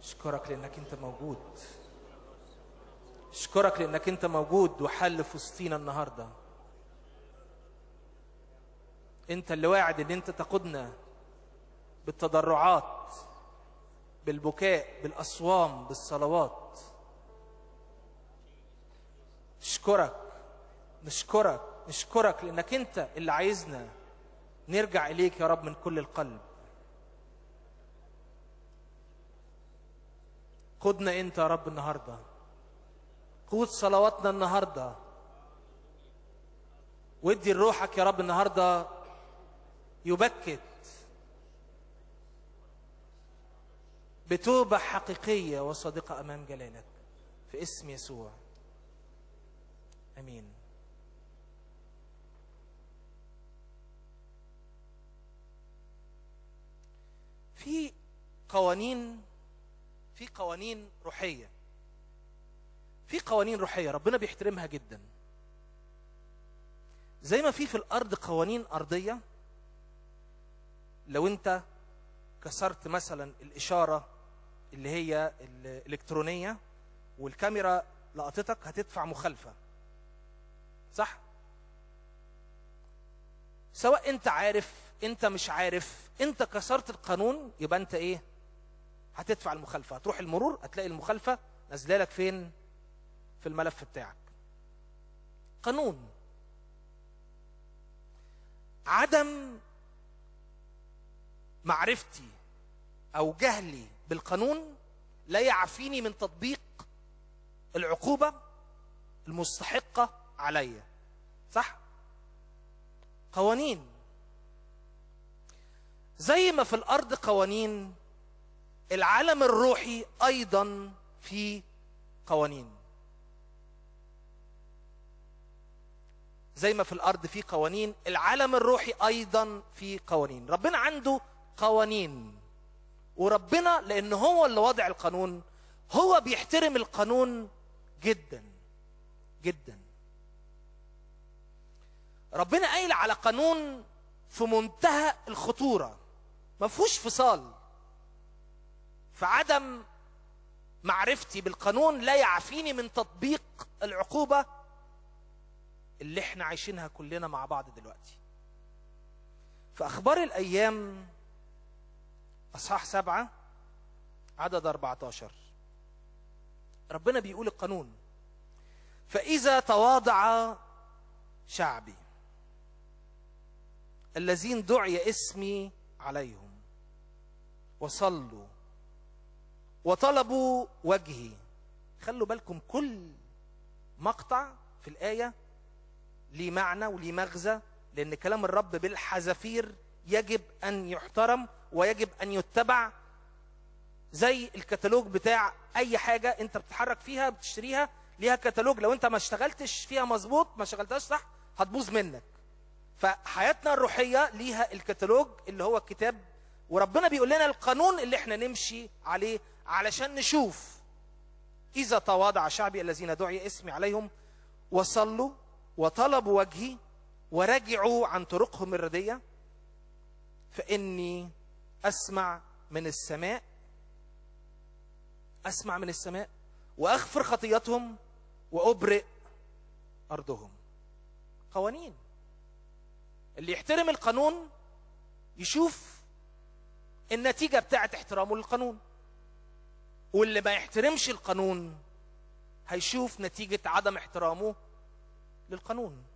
اشكرك لانك انت موجود اشكرك لانك انت موجود وحل في وسطينا النهارده انت اللي واعد ان انت تقودنا بالتضرعات بالبكاء بالاصوام بالصلوات نشكرك نشكرك نشكرك لانك انت اللي عايزنا نرجع اليك يا رب من كل القلب قدنا انت يا رب النهارده قود صلواتنا النهارده وادي لروحك يا رب النهارده يبكت بتوبه حقيقيه وصادقه امام جلالك في اسم يسوع امين في قوانين في قوانين روحيه في قوانين روحيه ربنا بيحترمها جدا زي ما في في الارض قوانين ارضيه لو انت كسرت مثلا الاشاره اللي هي الالكترونيه والكاميرا لقطتك هتدفع مخالفه صح سواء انت عارف انت مش عارف انت كسرت القانون يبقى انت ايه هتدفع المخالفه هتروح المرور هتلاقي المخالفه نازله لك فين في الملف بتاعك قانون عدم معرفتي او جهلي بالقانون لا يعفيني من تطبيق العقوبه المستحقه عليا صح قوانين زي ما في الارض قوانين العالم الروحي ايضا في قوانين زي ما في الارض في قوانين العالم الروحي ايضا في قوانين ربنا عنده قوانين وربنا لان هو اللي وضع القانون هو بيحترم القانون جدا جدا ربنا قايل على قانون في منتهى الخطوره ما فيهوش فصال فعدم معرفتي بالقانون لا يعفيني من تطبيق العقوبه اللي احنا عايشينها كلنا مع بعض دلوقتي في اخبار الايام اصحاح سبعة عدد 14 ربنا بيقول القانون فاذا تواضع شعبي الذين دعي اسمي عليهم وصلوا وطلبوا وجهي خلوا بالكم كل مقطع في الآية ليه معنى وليه مغزى لأن كلام الرب بالحذافير يجب أن يحترم ويجب أن يتبع زي الكتالوج بتاع أي حاجة أنت بتتحرك فيها بتشتريها ليها كتالوج لو أنت ما اشتغلتش فيها مظبوط ما شغلتهاش صح هتبوظ منك فحياتنا الروحية ليها الكتالوج اللي هو الكتاب وربنا بيقول لنا القانون اللي احنا نمشي عليه علشان نشوف إذا تواضع شعبي الذين دعي اسمي عليهم وصلوا وطلبوا وجهي ورجعوا عن طرقهم الردية فإني أسمع من السماء أسمع من السماء وأغفر خطيتهم وأبرئ أرضهم قوانين اللي يحترم القانون يشوف النتيجة بتاعت احترامه للقانون واللي ما يحترمش القانون هيشوف نتيجة عدم احترامه للقانون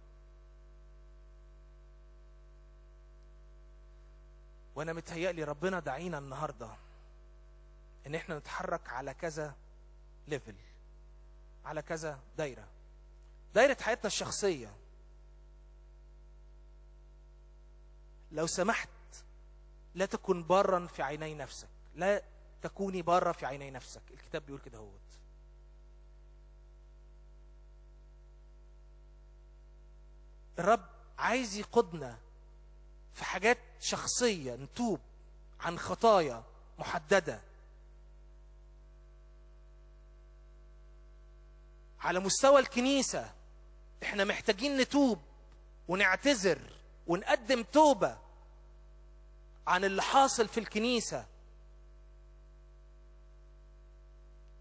وانا متهيألي ربنا دعينا النهارده ان احنا نتحرك على كذا ليفل على كذا دايره دايره حياتنا الشخصيه لو سمحت لا تكن بارا في عيني نفسك لا تكوني بارة في عيني نفسك الكتاب بيقول كده هوت الرب عايز يقودنا في حاجات شخصية نتوب عن خطايا محددة على مستوى الكنيسة احنا محتاجين نتوب ونعتذر ونقدم توبة عن اللي حاصل في الكنيسة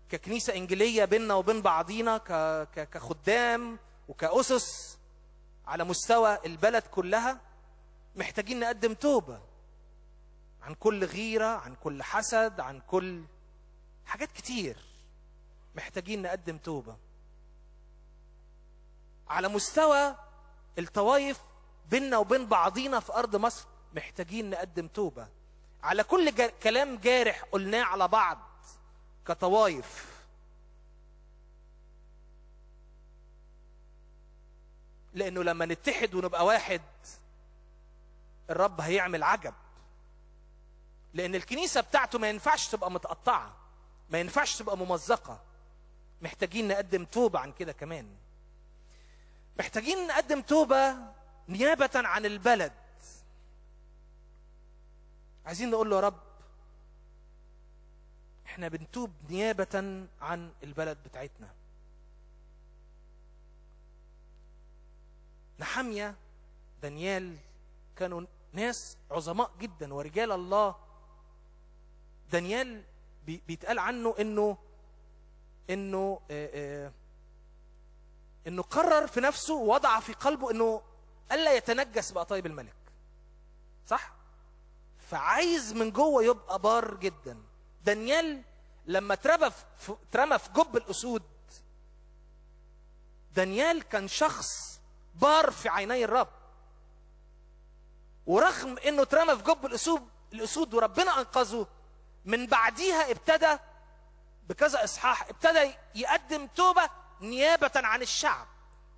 ككنيسة إنجيلية بيننا وبين بعضينا ك- ك- كخدام وكأسس على مستوى البلد كلها محتاجين نقدم توبة عن كل غيرة عن كل حسد عن كل حاجات كتير محتاجين نقدم توبة على مستوى الطوائف بيننا وبين بعضينا في أرض مصر محتاجين نقدم توبة على كل جا كلام جارح قلناه على بعض كطوائف لأنه لما نتحد ونبقى واحد الرب هيعمل عجب لأن الكنيسة بتاعته ما ينفعش تبقى متقطعة ما ينفعش تبقى ممزقة محتاجين نقدم توبة عن كده كمان محتاجين نقدم توبة نيابة عن البلد عايزين نقول له يا رب احنا بنتوب نيابة عن البلد بتاعتنا نحمية دانيال كانوا ناس عظماء جدا ورجال الله دانيال بي- بيتقال عنه انه انه آه، آه، انه قرر في نفسه ووضع في قلبه انه الا يتنجس بقطايب الملك صح فعايز من جوه يبقى بار جدا دانيال لما اترمى في اترمى في جب الاسود دانيال كان شخص بار في عيني الرب ورغم انه اترمى في جب الاسود الاسود وربنا انقذه من بعديها ابتدى بكذا اصحاح ابتدى يقدم توبه نيابه عن الشعب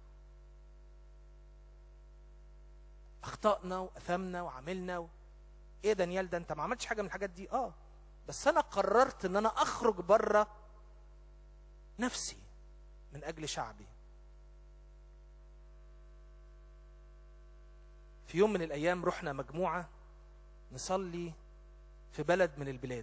اخطأنا واثمنا وعملنا و... ايه دانيال ده انت ما عملتش حاجه من الحاجات دي اه بس انا قررت ان انا اخرج بره نفسي من اجل شعبي في يوم من الايام رحنا مجموعه نصلي في بلد من البلاد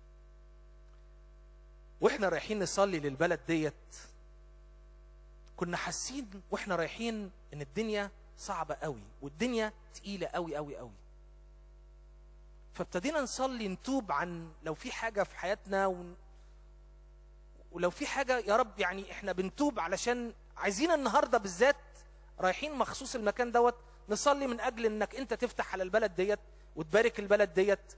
واحنا رايحين نصلي للبلد ديت كنا حاسين واحنا رايحين ان الدنيا صعبه قوي والدنيا تقيله قوي قوي قوي فابتدينا نصلي نتوب عن لو في حاجه في حياتنا ون... ولو في حاجه يا رب يعني احنا بنتوب علشان عايزين النهارده بالذات رايحين مخصوص المكان دوت نصلي من اجل انك انت تفتح على البلد ديت وتبارك البلد ديت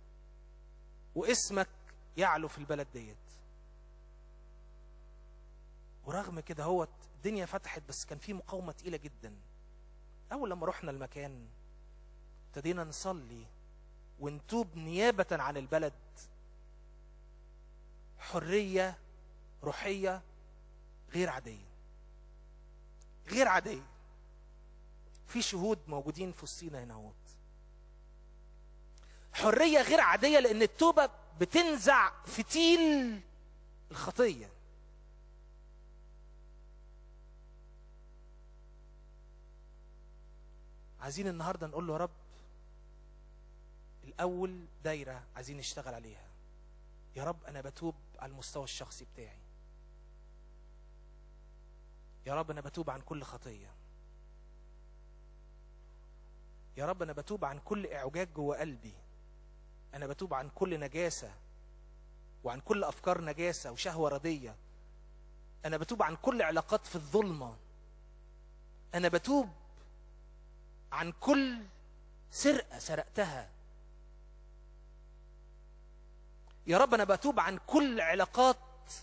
واسمك يعلو في البلد ديت ورغم كده هو الدنيا فتحت بس كان في مقاومه تقيله جدا اول لما رحنا المكان ابتدينا نصلي ونتوب نيابه عن البلد حريه روحيه غير عاديه غير عاديه في شهود موجودين في وسطينا هنا اهوت حريه غير عاديه لان التوبه بتنزع فتيل الخطيه عايزين النهارده نقول له يا رب الاول دايره عايزين نشتغل عليها يا رب انا بتوب على المستوى الشخصي بتاعي يا رب انا بتوب عن كل خطيه يا رب انا بتوب عن كل اعوجاج جوه قلبي انا بتوب عن كل نجاسه وعن كل افكار نجاسه وشهوه رديه انا بتوب عن كل علاقات في الظلمه انا بتوب عن كل سرقه سرقتها يا رب انا بتوب عن كل علاقات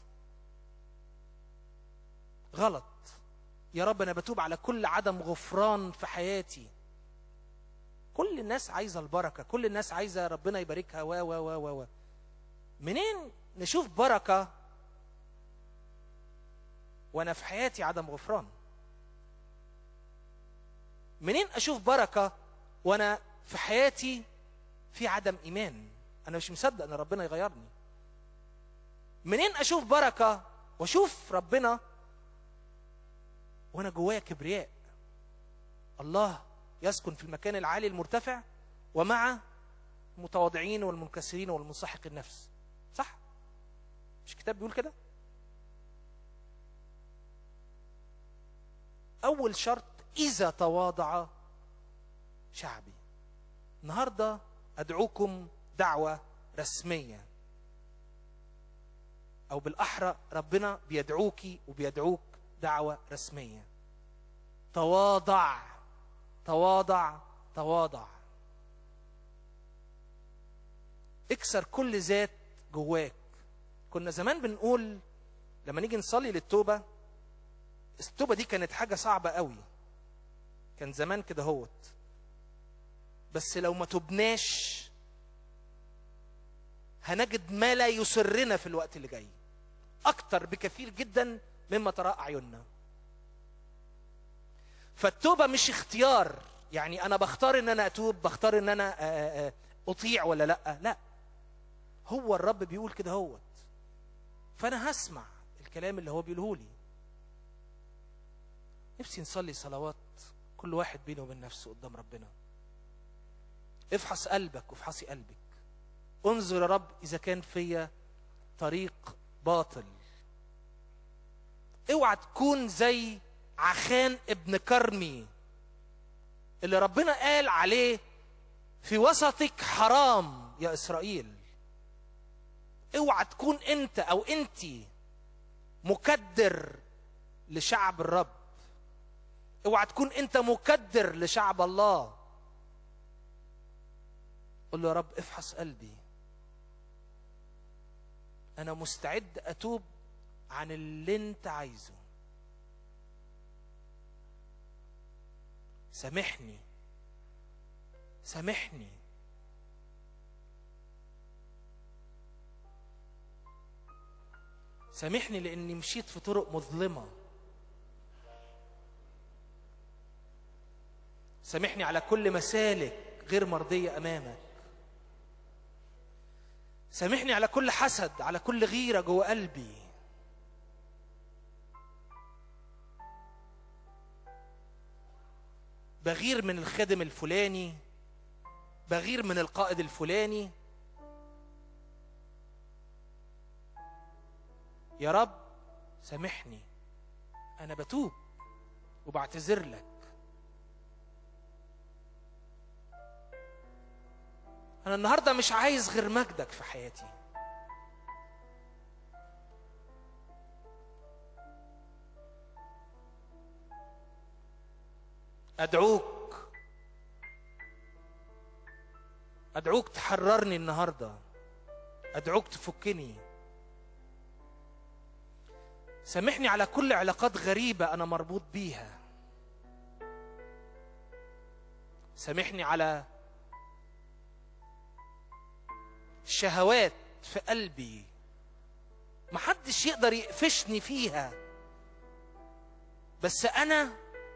غلط يا رب انا بتوب على كل عدم غفران في حياتي كل الناس عايزه البركه كل الناس عايزه ربنا يباركها و و و و و منين نشوف بركه وانا في حياتي عدم غفران منين اشوف بركه وانا في حياتي في عدم ايمان انا مش مصدق ان ربنا يغيرني منين اشوف بركه واشوف ربنا وانا جوايا كبرياء الله يسكن في المكان العالي المرتفع ومع المتواضعين والمنكسرين والمنسحق النفس صح مش الكتاب بيقول كده اول شرط اذا تواضع شعبي النهارده ادعوكم دعوه رسميه او بالاحرى ربنا بيدعوكي وبيدعوك دعوه رسميه تواضع تواضع تواضع اكسر كل ذات جواك كنا زمان بنقول لما نيجي نصلي للتوبه التوبه دي كانت حاجه صعبه قوي كان زمان كده هوت بس لو ما تبناش هنجد ما لا يسرنا في الوقت اللي جاي اكتر بكثير جدا مما ترى اعيننا فالتوبه مش اختيار يعني انا بختار ان انا اتوب بختار ان انا آه، آه، اطيع ولا لا لا هو الرب بيقول كده هوت فانا هسمع الكلام اللي هو بيقوله لي نفسي نصلي صلوات كل واحد بينه وبين نفسه قدام ربنا افحص قلبك وافحصي قلبك انظر يا رب اذا كان فيا طريق باطل اوعى تكون زي عخان ابن كرمي اللي ربنا قال عليه في وسطك حرام يا اسرائيل اوعى تكون انت او انتي مكدر لشعب الرب اوعى تكون انت مكدر لشعب الله قل له يا رب افحص قلبي انا مستعد اتوب عن اللي انت عايزه سامحني سامحني سامحني لاني مشيت في طرق مظلمه سامحني على كل مسالك غير مرضيه امامك سامحني على كل حسد على كل غيره جوه قلبي بغير من الخادم الفلاني بغير من القائد الفلاني يا رب سامحني انا بتوب وبعتذر لك انا النهارده مش عايز غير مجدك في حياتي ادعوك ادعوك تحررني النهارده ادعوك تفكني سامحني على كل علاقات غريبه انا مربوط بيها سامحني على شهوات في قلبي محدش يقدر يقفشني فيها بس انا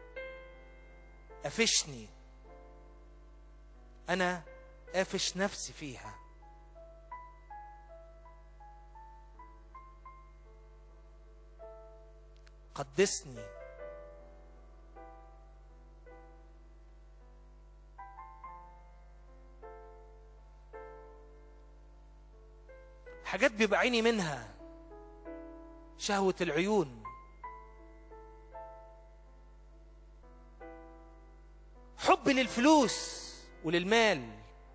قفشني انا قافش نفسي فيها قدسني حاجات بيبقى عيني منها شهوة العيون حب للفلوس وللمال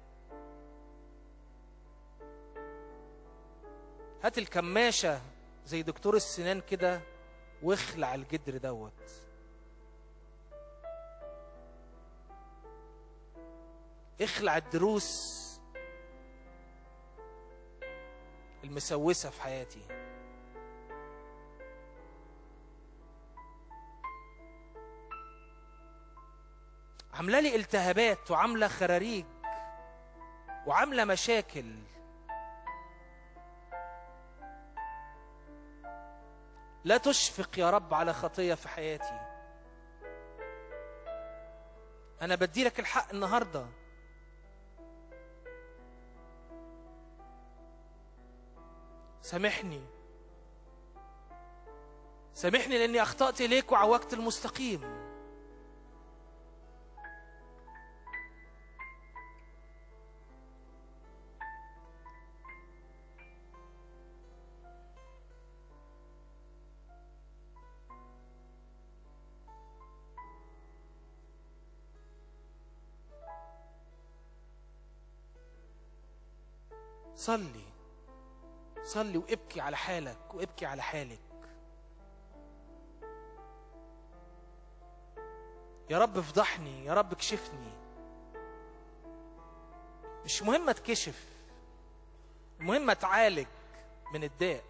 هات الكماشة زي دكتور السنان كده واخلع الجدر دوت اخلع الدروس المسوسة في حياتي عاملة لي التهابات وعاملة خراريج وعاملة مشاكل لا تشفق يا رب على خطية في حياتي أنا بدي لك الحق النهارده سامحني سامحني لاني اخطات اليك وعوجت المستقيم صلي صلي وابكي على حالك وابكي على حالك يا رب افضحني يا رب اكشفني مش مهم اتكشف المهم اتعالج من الداء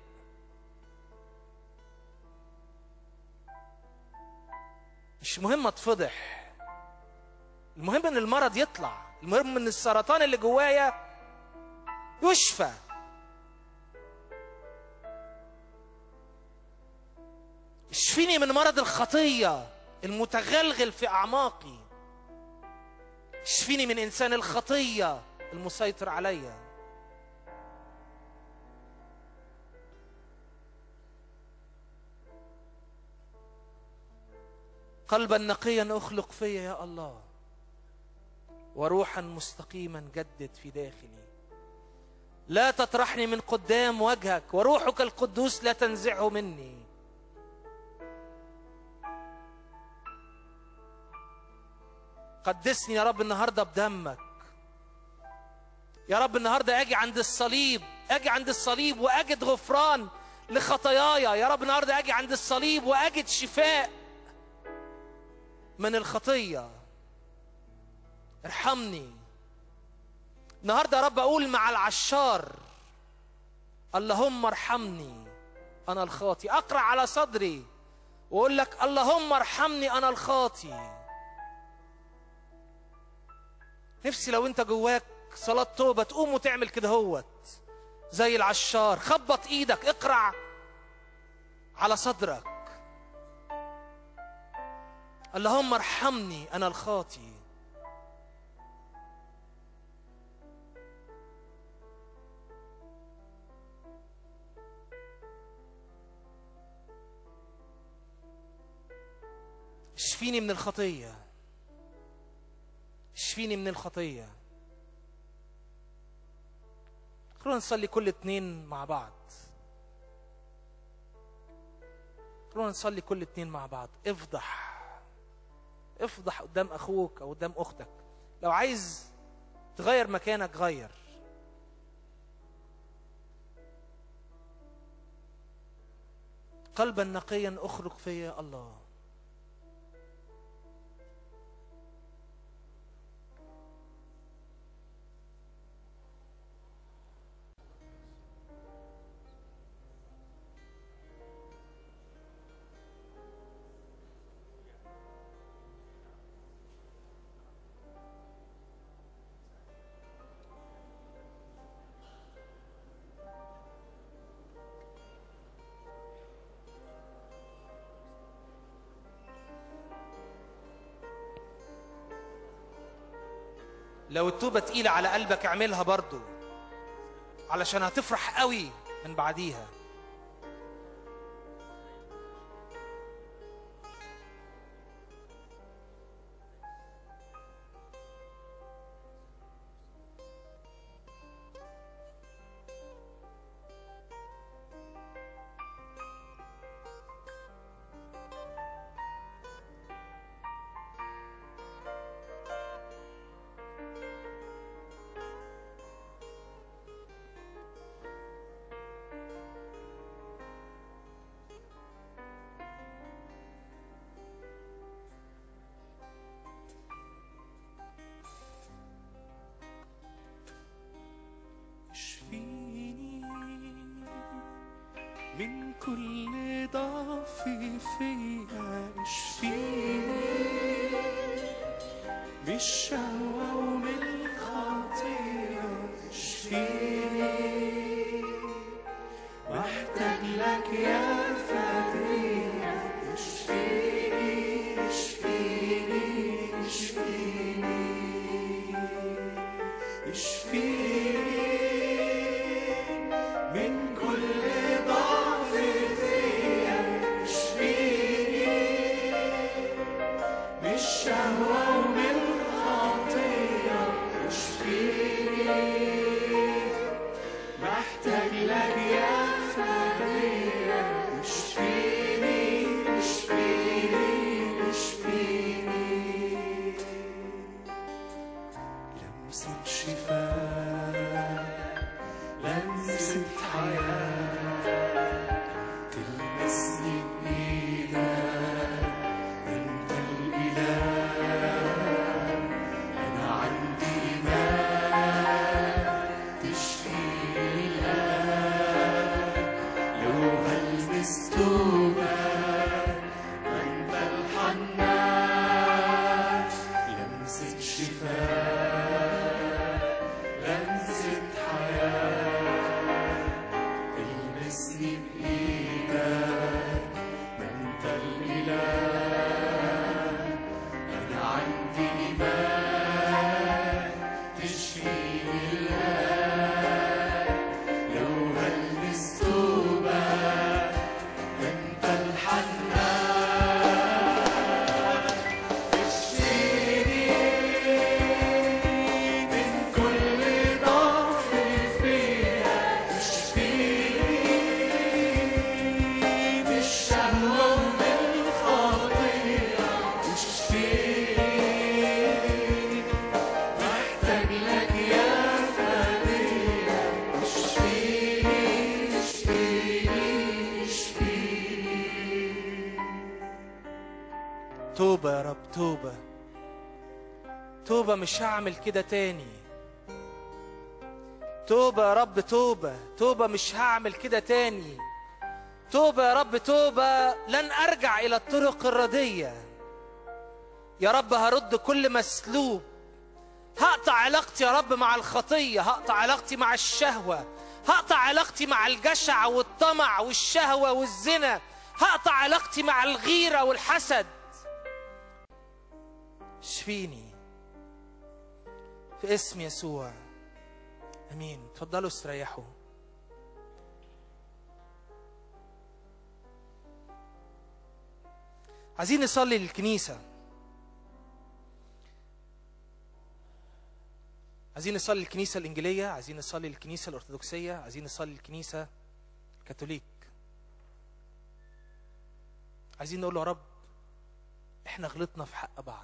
مش مهم اتفضح المهم ان المرض يطلع المهم ان السرطان اللي جوايا يشفى اشفيني من مرض الخطيه المتغلغل في اعماقي اشفيني من انسان الخطيه المسيطر عليا قلبا نقيا اخلق فيا يا الله وروحا مستقيما جدد في داخلي لا تطرحني من قدام وجهك وروحك القدوس لا تنزعه مني قدسني يا رب النهارده بدمك يا رب النهارده اجي عند الصليب اجي عند الصليب واجد غفران لخطاياي يا رب النهارده اجي عند الصليب واجد شفاء من الخطيه ارحمني النهارده يا رب اقول مع العشار اللهم ارحمني انا الخاطي اقرا على صدري واقول لك اللهم ارحمني انا الخاطي نفسي لو انت جواك صلاة توبة تقوم وتعمل كده هوت زي العشار خبط ايدك اقرع على صدرك اللهم ارحمني انا الخاطي اشفيني من الخطيه اشفيني من الخطيه خلونا نصلي كل اتنين مع بعض خلونا نصلي كل اتنين مع بعض افضح افضح قدام اخوك او قدام اختك لو عايز تغير مكانك غير قلبا نقيا اخرج فيا الله لو التوبة تقيلة على قلبك اعملها برضو علشان هتفرح قوي من بعديها اشفيني من كل ضعف فيا اشفيني من الشهوة ومن الخطية اشفيني محتاج لك يا فدية اشفيني اشفيني اشفيني اشفيني من كل ضعف فيا اشفيني من الشهوة ومن الخطية اشفيني محتاج لك يا فدية اشفيني اشفيني اشفيني لمسة شفاء توبة أنت الحنان لمسة شفاء لمسة حياة المسني بإيدك ما أنت الإله أنا عندي إيمان تشفيني الآن لو هلمس توبة أنت الحنان تشفيني من كل ضعف فيها تشفيني من الشهوة ومن الخطيئة تشفيني محتاج لك يا فدية اشفيني اشفيني اشفيني توبة يا رب توبة توبة مش هعمل كده تاني توبة يا رب توبة توبة مش هعمل كده تاني توبة يا رب توبة لن أرجع إلى الطرق الردية يا رب هرد كل مسلوب هقطع علاقتي يا رب مع الخطية هقطع علاقتي مع الشهوة هقطع علاقتي مع الجشع والطمع والشهوة والزنا هقطع علاقتي مع الغيرة والحسد اشفيني في اسم يسوع امين اتفضلوا استريحوا عايزين نصلي للكنيسة عايزين نصلي للكنيسة الإنجيلية عايزين نصلي للكنيسة الأرثوذكسية عايزين نصلي للكنيسة الكاثوليك عايزين نقول له يا رب احنا غلطنا في حق بعض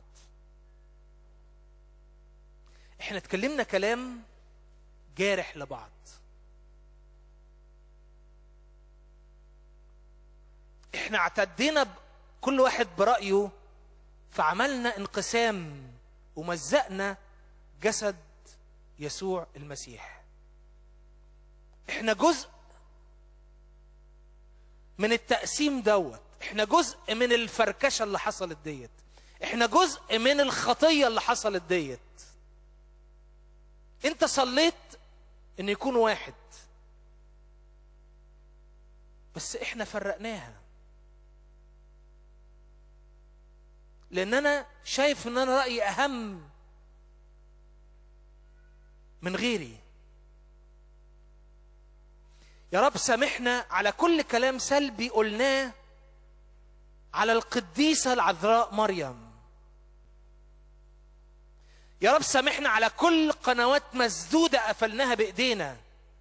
احنا اتكلمنا كلام جارح لبعض احنا اعتدينا كل واحد برأيه فعملنا انقسام ومزقنا جسد يسوع المسيح احنا جزء من التقسيم دوت احنا جزء من الفركشة اللي حصلت ديت احنا جزء من الخطية اللي حصلت ديت انت صليت ان يكون واحد بس احنا فرقناها لان انا شايف ان انا رايي اهم من غيري يا رب سامحنا على كل كلام سلبي قلناه على القديسه العذراء مريم يا رب سامحنا على كل قنوات مسدوده قفلناها بايدينا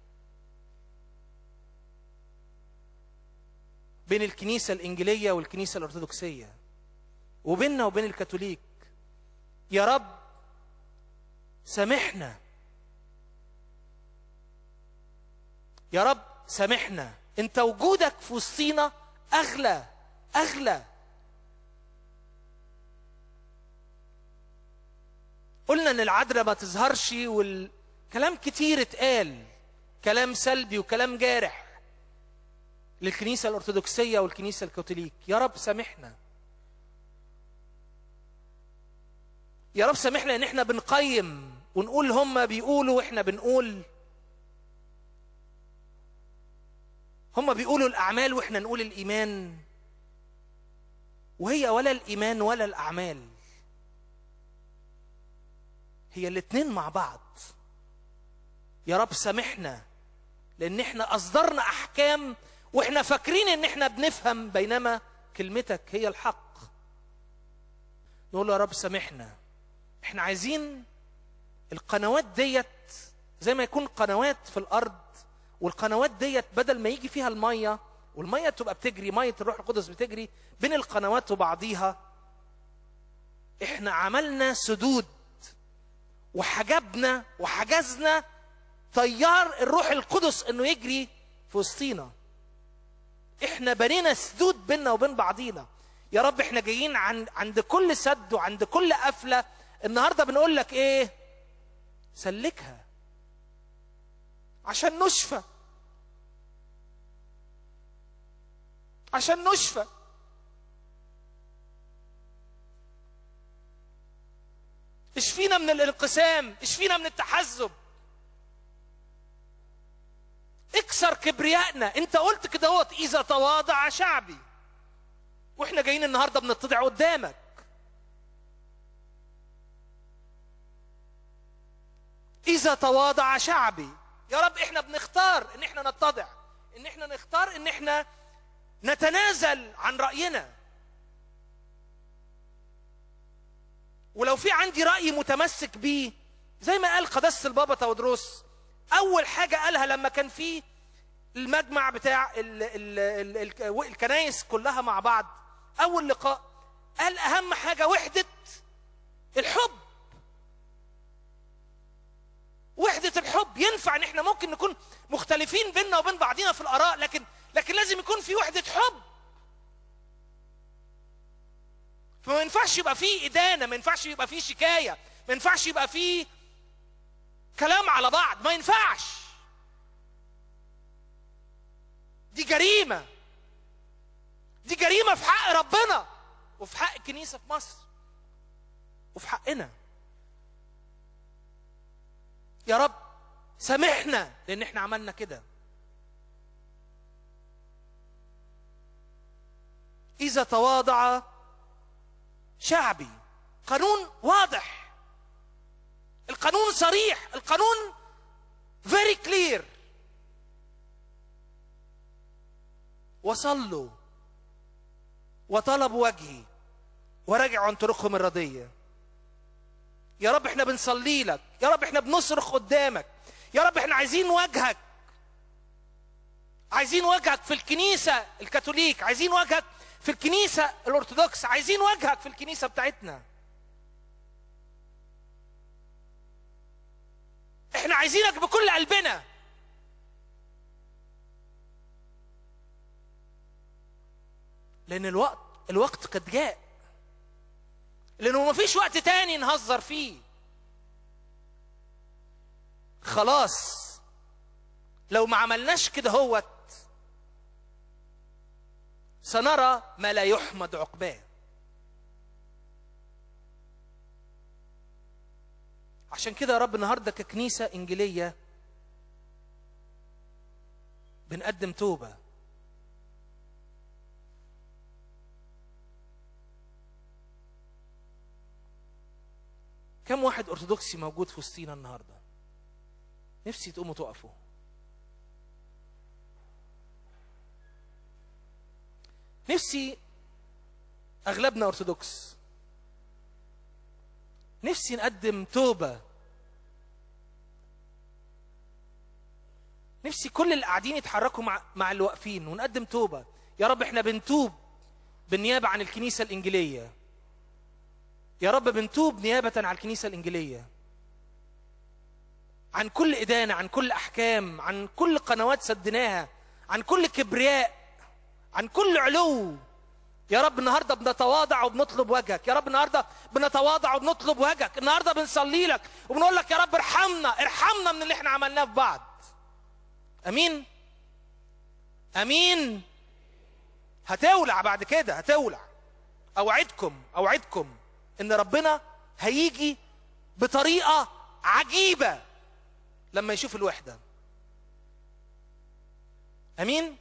بين الكنيسه الانجيليه والكنيسه الارثوذكسيه وبيننا وبين الكاثوليك يا رب سامحنا يا رب سامحنا انت وجودك في وسطينا اغلى اغلى قلنا ان العذراء ما تظهرش والكلام كتير اتقال كلام سلبي وكلام جارح للكنيسه الارثوذكسيه والكنيسه الكاثوليك يا رب سامحنا يا رب سامحنا ان احنا بنقيم ونقول هم بيقولوا واحنا بنقول هم بيقولوا الاعمال واحنا نقول الايمان وهي ولا الايمان ولا الاعمال هي الاتنين مع بعض يا رب سامحنا لان احنا اصدرنا احكام واحنا فاكرين ان احنا بنفهم بينما كلمتك هي الحق نقول له يا رب سامحنا احنا عايزين القنوات ديت زي ما يكون قنوات في الارض والقنوات ديت بدل ما يجي فيها الميه والميه تبقى بتجري ميه الروح القدس بتجري بين القنوات وبعضيها احنا عملنا سدود وحجبنا وحجزنا تيار الروح القدس انه يجري في وسطينا احنا بنينا سدود بيننا وبين بعضينا يا رب احنا جايين عن عند كل سد وعند كل قفله النهارده بنقول لك ايه سلكها عشان نشفى عشان نشفى اشفينا من الانقسام اشفينا من التحزب اكسر كبريائنا انت قلت كده هوت اذا تواضع شعبي واحنا جايين النهارده بنتضع قدامك اذا تواضع شعبي يا رب احنا بنختار ان احنا نتضع ان احنا نختار ان احنا نتنازل عن راينا ولو في عندي راي متمسك بيه زي ما قال قداسه البابا تودروس اول حاجه قالها لما كان في المجمع بتاع ال ال ال ال الكنايس كلها مع بعض اول لقاء قال اهم حاجه وحده الحب وحدة الحب ينفع ان احنا ممكن نكون مختلفين بيننا وبين بعضنا في الاراء لكن لكن لازم يكون في وحدة حب فما ينفعش يبقى فيه ادانة ما ينفعش يبقى فيه شكاية ما ينفعش يبقى فيه كلام على بعض ما ينفعش دي جريمة دي جريمة في حق ربنا وفي حق الكنيسة في مصر وفي حقنا يا رب سامحنا لان احنا عملنا كده اذا تواضع شعبي قانون واضح القانون صريح القانون very clear وصلوا وطلبوا وجهي ورجعوا عن طرقهم الرديه يا رب احنا بنصلي لك يا رب احنا بنصرخ قدامك يا رب احنا عايزين وجهك عايزين وجهك في الكنيسة الكاثوليك عايزين وجهك في الكنيسة الأرثوذكس عايزين وجهك في الكنيسة بتاعتنا احنا عايزينك بكل قلبنا لأن الوقت الوقت قد جاء لانه مفيش وقت تاني نهزر فيه خلاص لو ما عملناش كده هوت سنرى ما لا يحمد عقباه عشان كده يا رب النهارده ككنيسه انجيليه بنقدم توبه كم واحد ارثوذكسي موجود في وسطينا النهارده نفسي تقوموا تقفوا نفسي اغلبنا ارثوذكس نفسي نقدم توبه نفسي كل اللي قاعدين يتحركوا مع مع اللي واقفين ونقدم توبه يا رب احنا بنتوب بالنيابه عن الكنيسه الانجيليه يا رب بنتوب نيابة عن الكنيسة الإنجيلية عن كل إدانة عن كل أحكام عن كل قنوات سدناها عن كل كبرياء عن كل علو يا رب النهاردة بنتواضع وبنطلب وجهك يا رب النهاردة بنتواضع وبنطلب وجهك النهاردة بنصلي لك وبنقول لك يا رب ارحمنا ارحمنا من اللي احنا عملناه في بعض أمين أمين هتولع بعد كده هتولع أوعدكم أوعدكم ان ربنا هيجي بطريقه عجيبه لما يشوف الوحده امين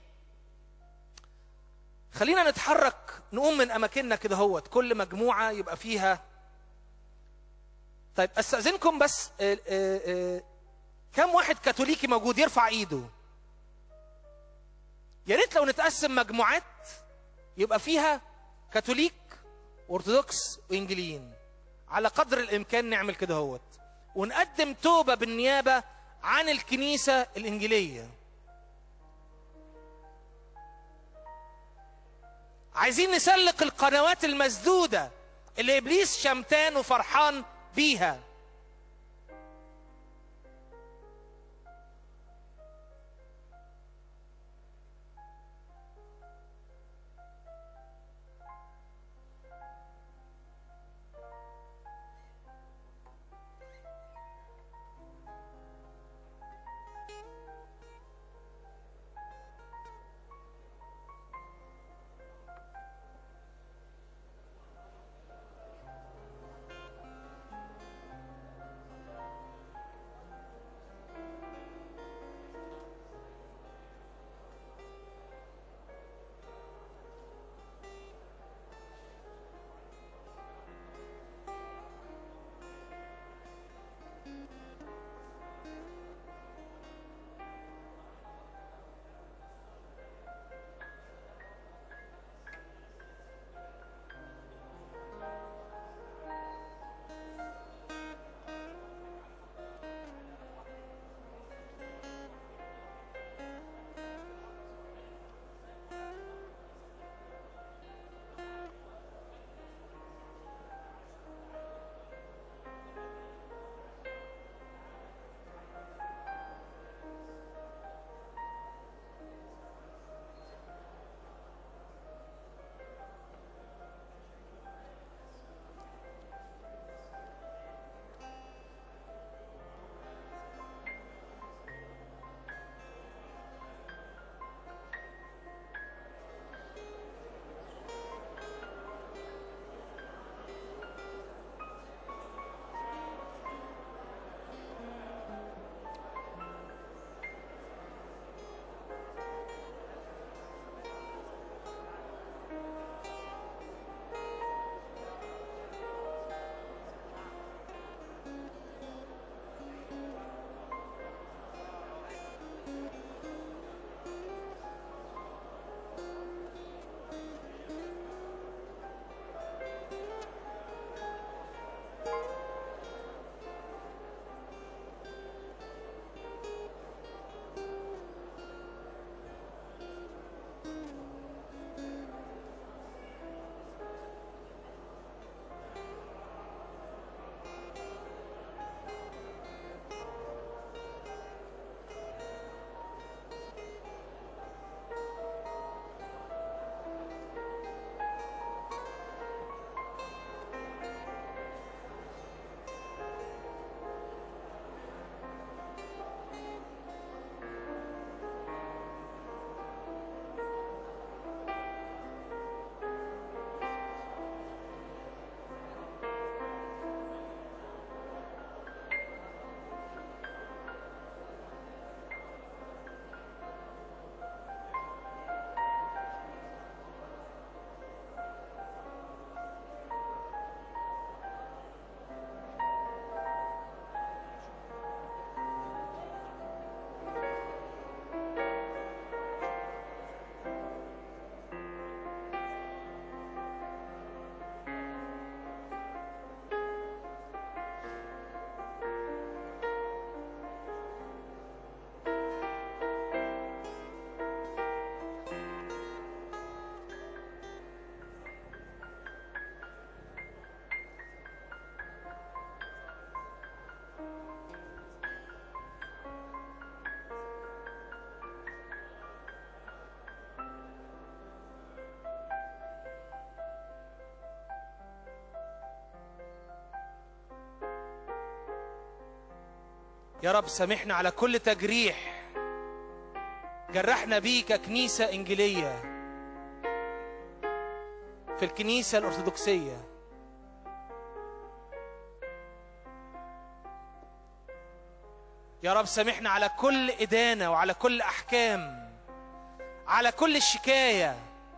خلينا نتحرك نقوم من اماكننا كده هوت كل مجموعه يبقى فيها طيب استاذنكم بس آه، آه، آه، كم واحد كاثوليكي موجود يرفع ايده يا ريت لو نتقسم مجموعات يبقى فيها كاثوليك وارثوذكس وانجليين على قدر الامكان نعمل كده هوت ونقدم توبه بالنيابه عن الكنيسه الانجيليه عايزين نسلق القنوات المسدوده اللي ابليس شمتان وفرحان بيها يا رب سامحنا على كل تجريح جرحنا بيه ككنيسة إنجيلية في الكنيسة الأرثوذكسية يا رب سامحنا على كل إدانة وعلى كل أحكام على كل شكاية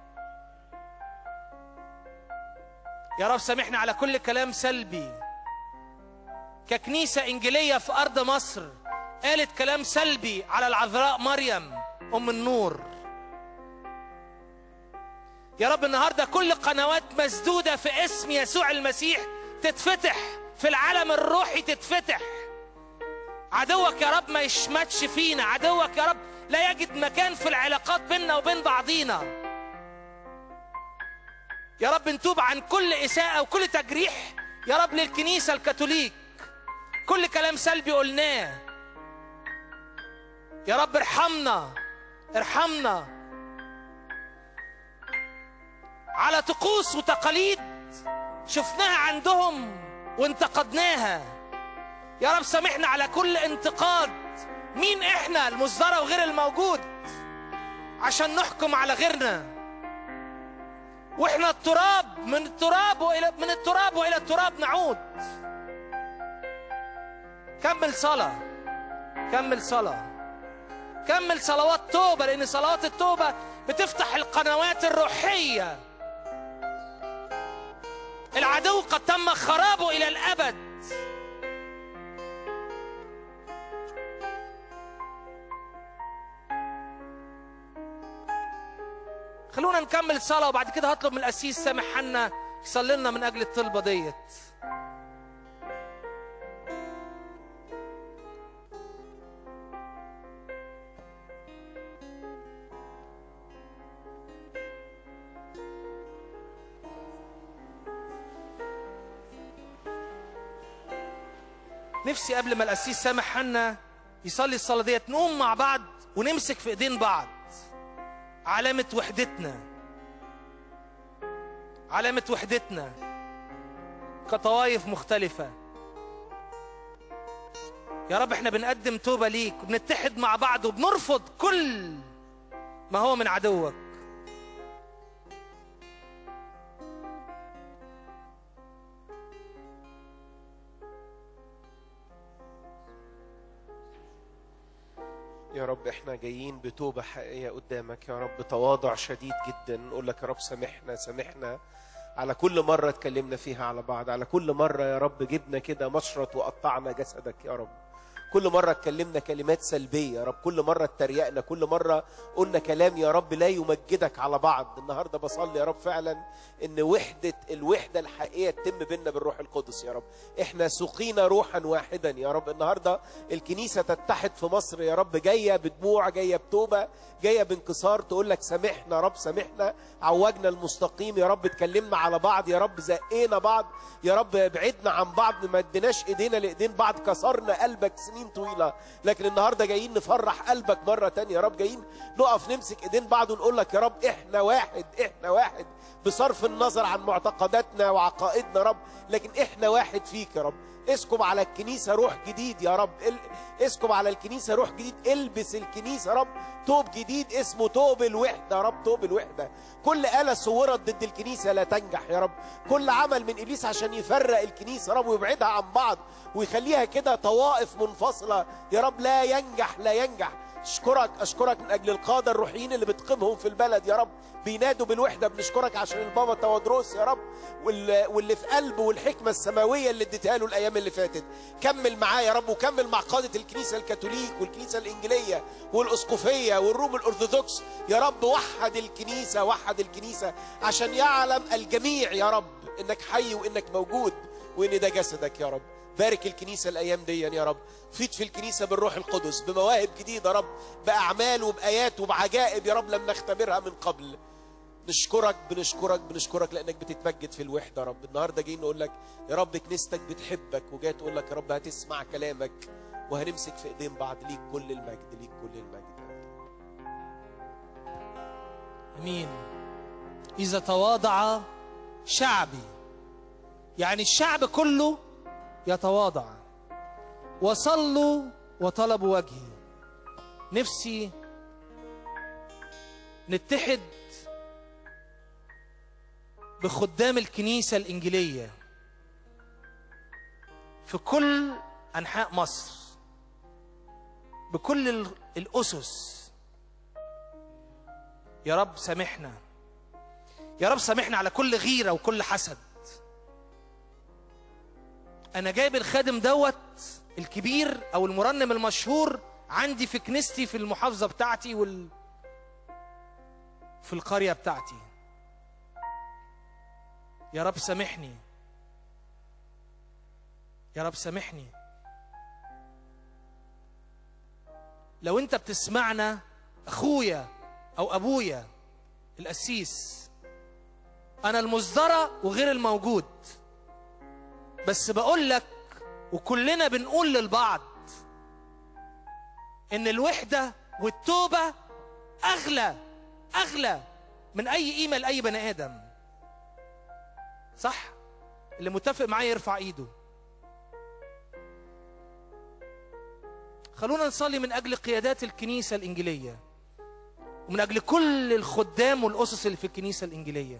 يا رب سامحنا على كل كلام سلبي ككنيسة إنجيلية في أرض مصر قالت كلام سلبي على العذراء مريم أم النور يا رب النهاردة كل قنوات مسدودة في اسم يسوع المسيح تتفتح في العالم الروحي تتفتح عدوك يا رب ما يشمتش فينا عدوك يا رب لا يجد مكان في العلاقات بيننا وبين بعضينا يا رب نتوب عن كل إساءة وكل تجريح يا رب للكنيسة الكاثوليك كل كلام سلبي قلناه يا رب ارحمنا ارحمنا على طقوس وتقاليد شفناها عندهم وانتقدناها يا رب سامحنا على كل انتقاد مين احنا المصدرة وغير الموجود عشان نحكم على غيرنا واحنا التراب من التراب والى من التراب والى التراب نعود كمل صلاة كمل صلاة كمل صلوات توبة لأن صلوات التوبة بتفتح القنوات الروحية العدو قد تم خرابه إلى الأبد خلونا نكمل صلاة وبعد كده هطلب من القسيس سامح حنا يصلي لنا من أجل الطلبة ديت نفسي قبل ما القسيس سامح حنا يصلي الصلاة ديت نقوم مع بعض ونمسك في ايدين بعض علامة وحدتنا علامة وحدتنا كطوائف مختلفة يا رب احنا بنقدم توبة ليك وبنتحد مع بعض وبنرفض كل ما هو من عدوك يا رب احنا جايين بتوبة حقيقية قدامك يا رب تواضع شديد جدا نقول لك يا رب سامحنا سامحنا على كل مرة اتكلمنا فيها على بعض على كل مرة يا رب جبنا كده مشرط وقطعنا جسدك يا رب كل مرة اتكلمنا كلمات سلبية يا رب كل مرة اتريقنا كل مرة قلنا كلام يا رب لا يمجدك على بعض النهاردة بصلي يا رب فعلا ان وحدة الوحدة الحقيقية تتم بينا بالروح القدس يا رب احنا سقينا روحا واحدا يا رب النهاردة الكنيسة تتحد في مصر يا رب جاية بدموع جاية بتوبة جاية بانكسار تقول لك سامحنا يا رب سامحنا عوجنا المستقيم يا رب اتكلمنا على بعض يا رب زقينا بعض يا رب بعدنا عن بعض ما اديناش ايدينا لايدين بعض كسرنا قلبك سنين طويله لكن النهارده جايين نفرح قلبك مره تانية يا رب جايين نقف نمسك ايدين بعض ونقول لك يا رب احنا واحد احنا واحد بصرف النظر عن معتقداتنا وعقائدنا يا رب لكن احنا واحد فيك يا رب اسكب على الكنيسة روح جديد يا رب ال- اسكب على الكنيسة روح جديد البس الكنيسة يا رب توب جديد اسمه توب الوحدة يا رب توب الوحدة كل آلة صورت ضد الكنيسة لا تنجح يا رب كل عمل من إبليس عشان يفرق الكنيسة يا رب ويبعدها عن بعض ويخليها كده طوائف منفصلة يا رب لا ينجح لا ينجح اشكرك اشكرك من اجل القاده الروحيين اللي بتقيمهم في البلد يا رب بينادوا بالوحده بنشكرك عشان البابا تودروس يا رب وال- واللي في قلبه والحكمه السماويه اللي اديتها له الايام اللي فاتت كمل معاه يا رب وكمل مع قاده الكنيسه الكاثوليك والكنيسه الانجيليه والاسقفيه والروم الارثوذكس يا رب وحد الكنيسه وحد الكنيسه عشان يعلم الجميع يا رب انك حي وانك موجود وان ده جسدك يا رب بارك الكنيسة الأيام دي يا رب فيد في الكنيسة بالروح القدس بمواهب جديدة يا رب بأعمال وبآيات وبعجائب يا رب لم نختبرها من قبل نشكرك بنشكرك بنشكرك لأنك بتتمجد في الوحدة يا رب النهاردة جايين نقول لك يا رب كنيستك بتحبك وجاي تقول لك يا رب هتسمع كلامك وهنمسك في ايدين بعض ليك كل المجد ليك كل المجد امين اذا تواضع شعبي يعني الشعب كله يتواضع وصلوا وطلبوا وجهي نفسي نتحد بخدام الكنيسة الإنجيلية في كل أنحاء مصر بكل ال- الأسس يا رب سامحنا يا رب سامحنا على كل غيرة وكل حسد أنا جايب الخادم دوت الكبير أو المرنم المشهور عندي في كنيستي في المحافظة بتاعتي وال في القرية بتاعتي يا رب سامحني يا رب سامحني لو انت بتسمعنا اخويا او ابويا القسيس انا المصدرة وغير الموجود بس بقول لك وكلنا بنقول للبعض ان الوحدة والتوبة اغلى اغلى من اي قيمة لاي بني ادم صح اللي متفق معايا يرفع ايده خلونا نصلي من اجل قيادات الكنيسة الانجيلية ومن اجل كل الخدام والاسس اللي في الكنيسة الانجيلية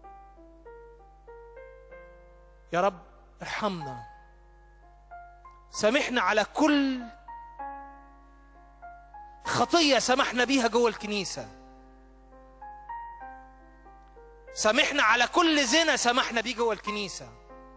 يا رب ارحمنا سامحنا على كل خطية سمحنا بيها جوه الكنيسة سامحنا على كل زنا سمحنا بيه جوه الكنيسة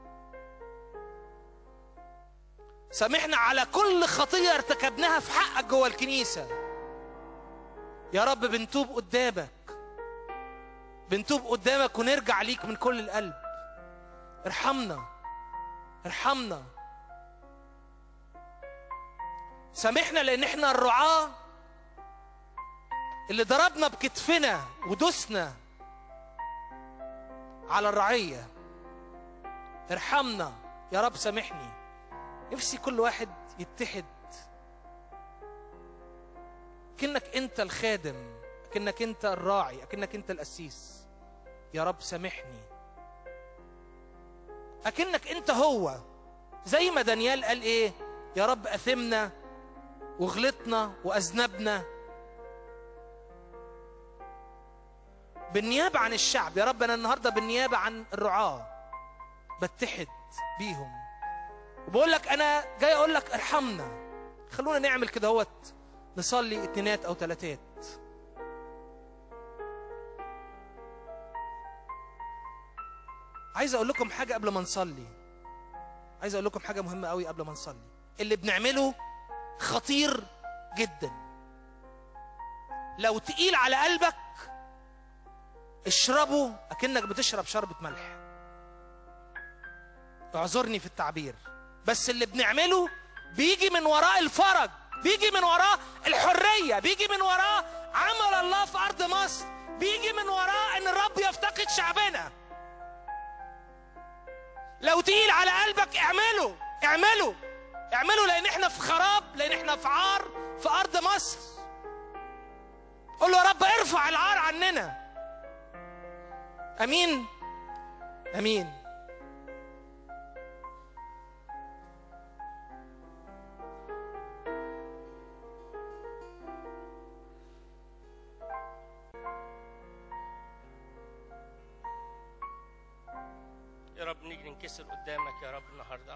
سامحنا على كل خطية ارتكبناها في حقك جوه الكنيسة يا رب بنتوب قدامك بنتوب قدامك ونرجع ليك من كل القلب ارحمنا ارحمنا سامحنا لان احنا الرعاة اللي ضربنا بكتفنا ودسنا على الرعية ارحمنا يا رب سامحني نفسي كل واحد يتحد كأنك انت الخادم كأنك انت الراعي كأنك انت القسيس يا رب سامحني أكنك انت هو زي ما دانيال قال ايه يا رب أثمنا وغلطنا وأذنبنا بالنيابة عن الشعب يا رب أنا النهاردة بالنيابة عن الرعاة بتحد بيهم وبقول لك أنا جاي أقول لك ارحمنا خلونا نعمل كده هوت نصلي اتنينات أو تلاتات عايز أقول لكم حاجة قبل ما نصلي عايز أقول لكم حاجة مهمة قوي قبل ما نصلي اللي بنعمله خطير جدا لو تقيل على قلبك اشربه اكنك بتشرب شربة ملح اعذرني في التعبير بس اللي بنعمله بيجي من وراء الفرج بيجي من وراء الحرية بيجي من وراء عمل الله في أرض مصر بيجي من وراء أن الرب يفتقد شعبنا لو تقيل على قلبك اعمله اعمله اعمله لأن احنا في خراب لأن احنا في عار في أرض مصر قول له يا رب ارفع العار عننا امين امين يا رب نيجي ننكسر قدامك يا رب النهارده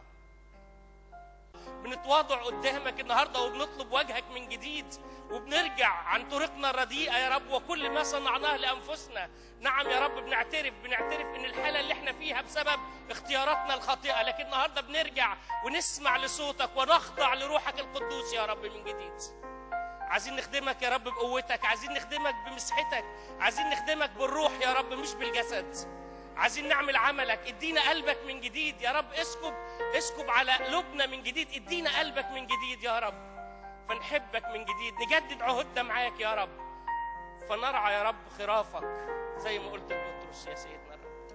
بنتواضع قدامك النهارده وبنطلب وجهك من جديد وبنرجع عن طريقنا الرديئه يا رب وكل ما صنعناه لانفسنا نعم يا رب بنعترف بنعترف ان الحاله اللي احنا فيها بسبب اختياراتنا الخاطئه لكن النهارده بنرجع ونسمع لصوتك ونخضع لروحك القدوس يا رب من جديد عايزين نخدمك يا رب بقوتك عايزين نخدمك بمسحتك عايزين نخدمك بالروح يا رب مش بالجسد عايزين نعمل عملك ادينا قلبك من جديد يا رب اسكب اسكب على قلوبنا من جديد ادينا قلبك من جديد يا رب فنحبك من جديد نجدد عهودنا معاك يا رب فنرعى يا رب خرافك زي ما قلت لبطرس يا سيدنا الرب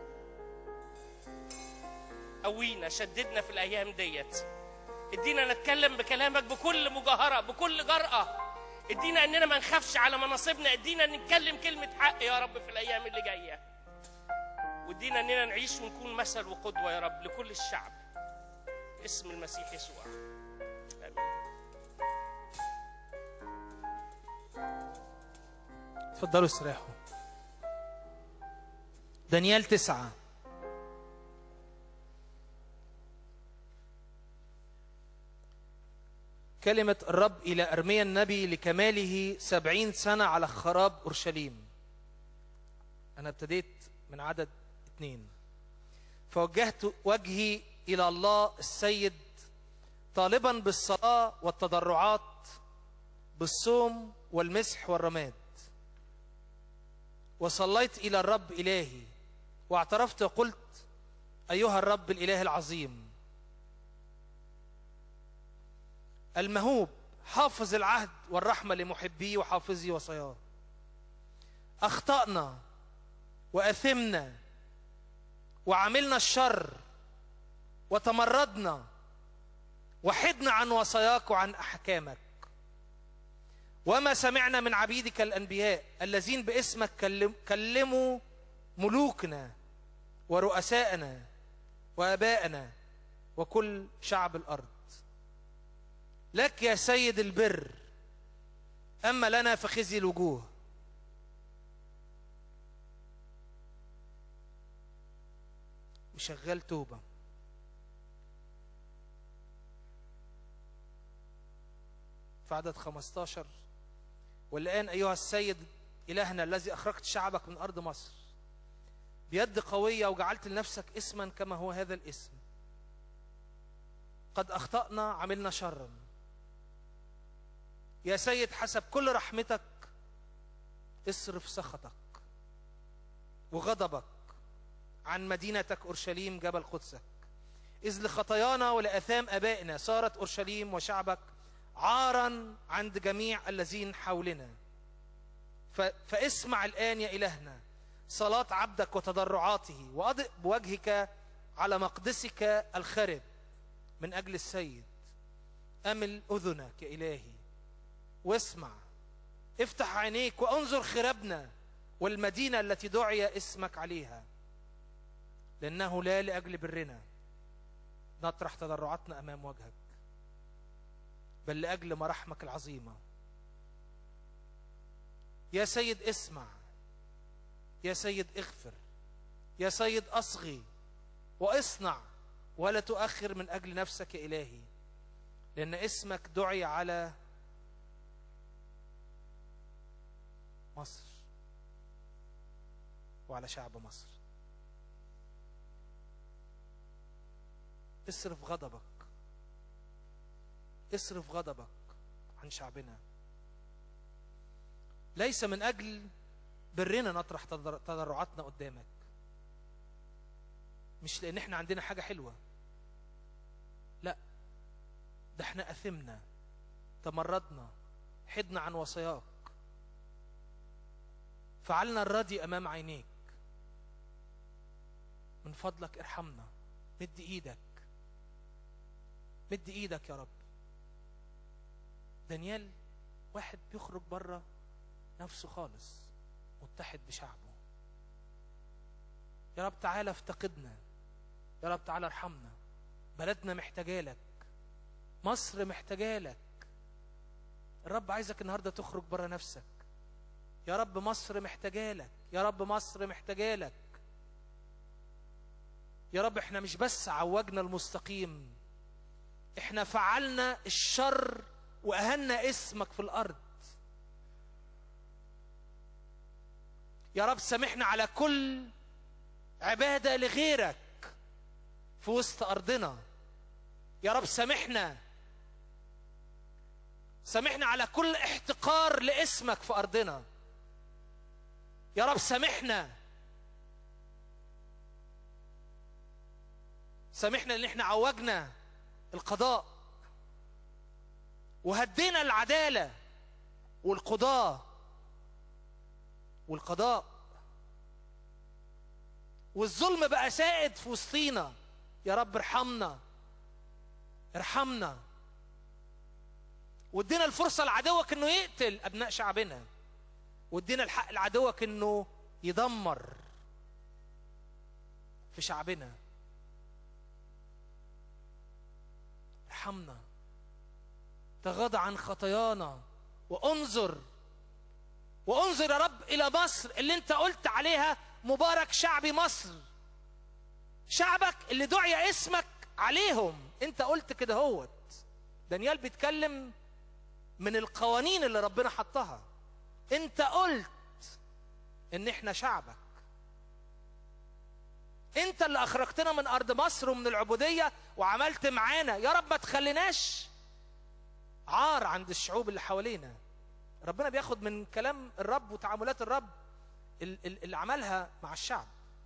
قوينا شددنا في الايام ديت ادينا نتكلم بكلامك بكل مجاهره بكل جرأه ادينا اننا ما نخافش على مناصبنا ادينا نتكلم كلمه حق يا رب في الايام اللي جايه وادينا اننا نعيش ونكون مثل وقدوه يا رب لكل الشعب اسم المسيح يسوع امين اتفضلوا استريحوا دانيال تسعة كلمة الرب إلى أرميا النبي لكماله سبعين سنة على خراب أورشليم أنا ابتديت من عدد اثنين فوجهت وجهي إلى الله السيد طالبا بالصلاة والتضرعات بالصوم والمسح والرماد وصليت إلى الرب إلهي واعترفت وقلت أيها الرب الإله العظيم المهوب حافظ العهد والرحمة لمحبيه وحافظي وصياه أخطأنا وأثمنا وعملنا الشر وتمردنا وحدنا عن وصاياك وعن أحكامك وما سمعنا من عبيدك الأنبياء الذين باسمك كلم كلموا ملوكنا ورؤساءنا وآباءنا وكل شعب الأرض لك يا سيد البر أما لنا فخزي الوجوه وشغال توبة في عدد 15 والآن أيها السيد إلهنا الذي أخرجت شعبك من أرض مصر بيد قوية وجعلت لنفسك اسما كما هو هذا الاسم قد أخطأنا عملنا شرا يا سيد حسب كل رحمتك اصرف سخطك وغضبك عن مدينتك أورشليم جبل قدسك إذ لخطايانا ولأثام أبائنا صارت أورشليم وشعبك عارا عند جميع الذين حولنا ف... فاسمع الآن يا إلهنا صلاة عبدك وتضرعاته وأضئ بوجهك على مقدسك الخرب من أجل السيد أمل أذنك يا إلهي واسمع افتح عينيك وانظر خرابنا والمدينة التي دعي اسمك عليها لأنه لا لأجل برنا نطرح تضرعاتنا أمام وجهك بل لأجل مراحمك العظيمة يا سيد اسمع يا سيد اغفر يا سيد أصغي واصنع ولا تؤخر من أجل نفسك يا إلهي لأن اسمك دعي على مصر وعلى شعب مصر اصرف غضبك اصرف غضبك عن شعبنا ليس من اجل برنا نطرح تضر- تضرعاتنا قدامك مش لان احنا عندنا حاجه حلوه لا ده احنا اثمنا تمردنا حدنا عن وصاياك فعلنا الردي امام عينيك من فضلك ارحمنا مد ايدك مد ايدك يا رب دانيال واحد بيخرج بره نفسه خالص متحد بشعبه يا رب تعالى افتقدنا يا رب تعالى ارحمنا بلدنا محتاجالك مصر محتاجالك الرب عايزك النهارده تخرج بره نفسك يا رب مصر محتاجالك يا رب مصر محتاجالك يا رب احنا مش بس عوجنا المستقيم احنا فعلنا الشر واهنا اسمك في الارض يا رب سامحنا على كل عباده لغيرك في وسط ارضنا يا رب سامحنا سامحنا على كل احتقار لاسمك في ارضنا يا رب سامحنا سامحنا ان احنا عوجنا القضاء وهدينا العداله والقضاه والقضاء والظلم بقى سائد في وسطينا يا رب ارحمنا ارحمنا وادينا الفرصه لعدوك انه يقتل ابناء شعبنا وادينا الحق لعدوك انه يدمر في شعبنا ارحمنا تغاضى عن خطايانا وانظر وانظر يا رب الى مصر اللي انت قلت عليها مبارك شعبي مصر شعبك اللي دعي اسمك عليهم انت قلت كده هوت دانيال بيتكلم من القوانين اللي ربنا حطها انت قلت ان احنا شعبك انت اللي اخرجتنا من ارض مصر ومن العبوديه وعملت معانا يا رب ما تخليناش عار عند الشعوب اللي حوالينا ربنا بياخد من كلام الرب وتعاملات الرب ال- ال- اللي عملها مع الشعب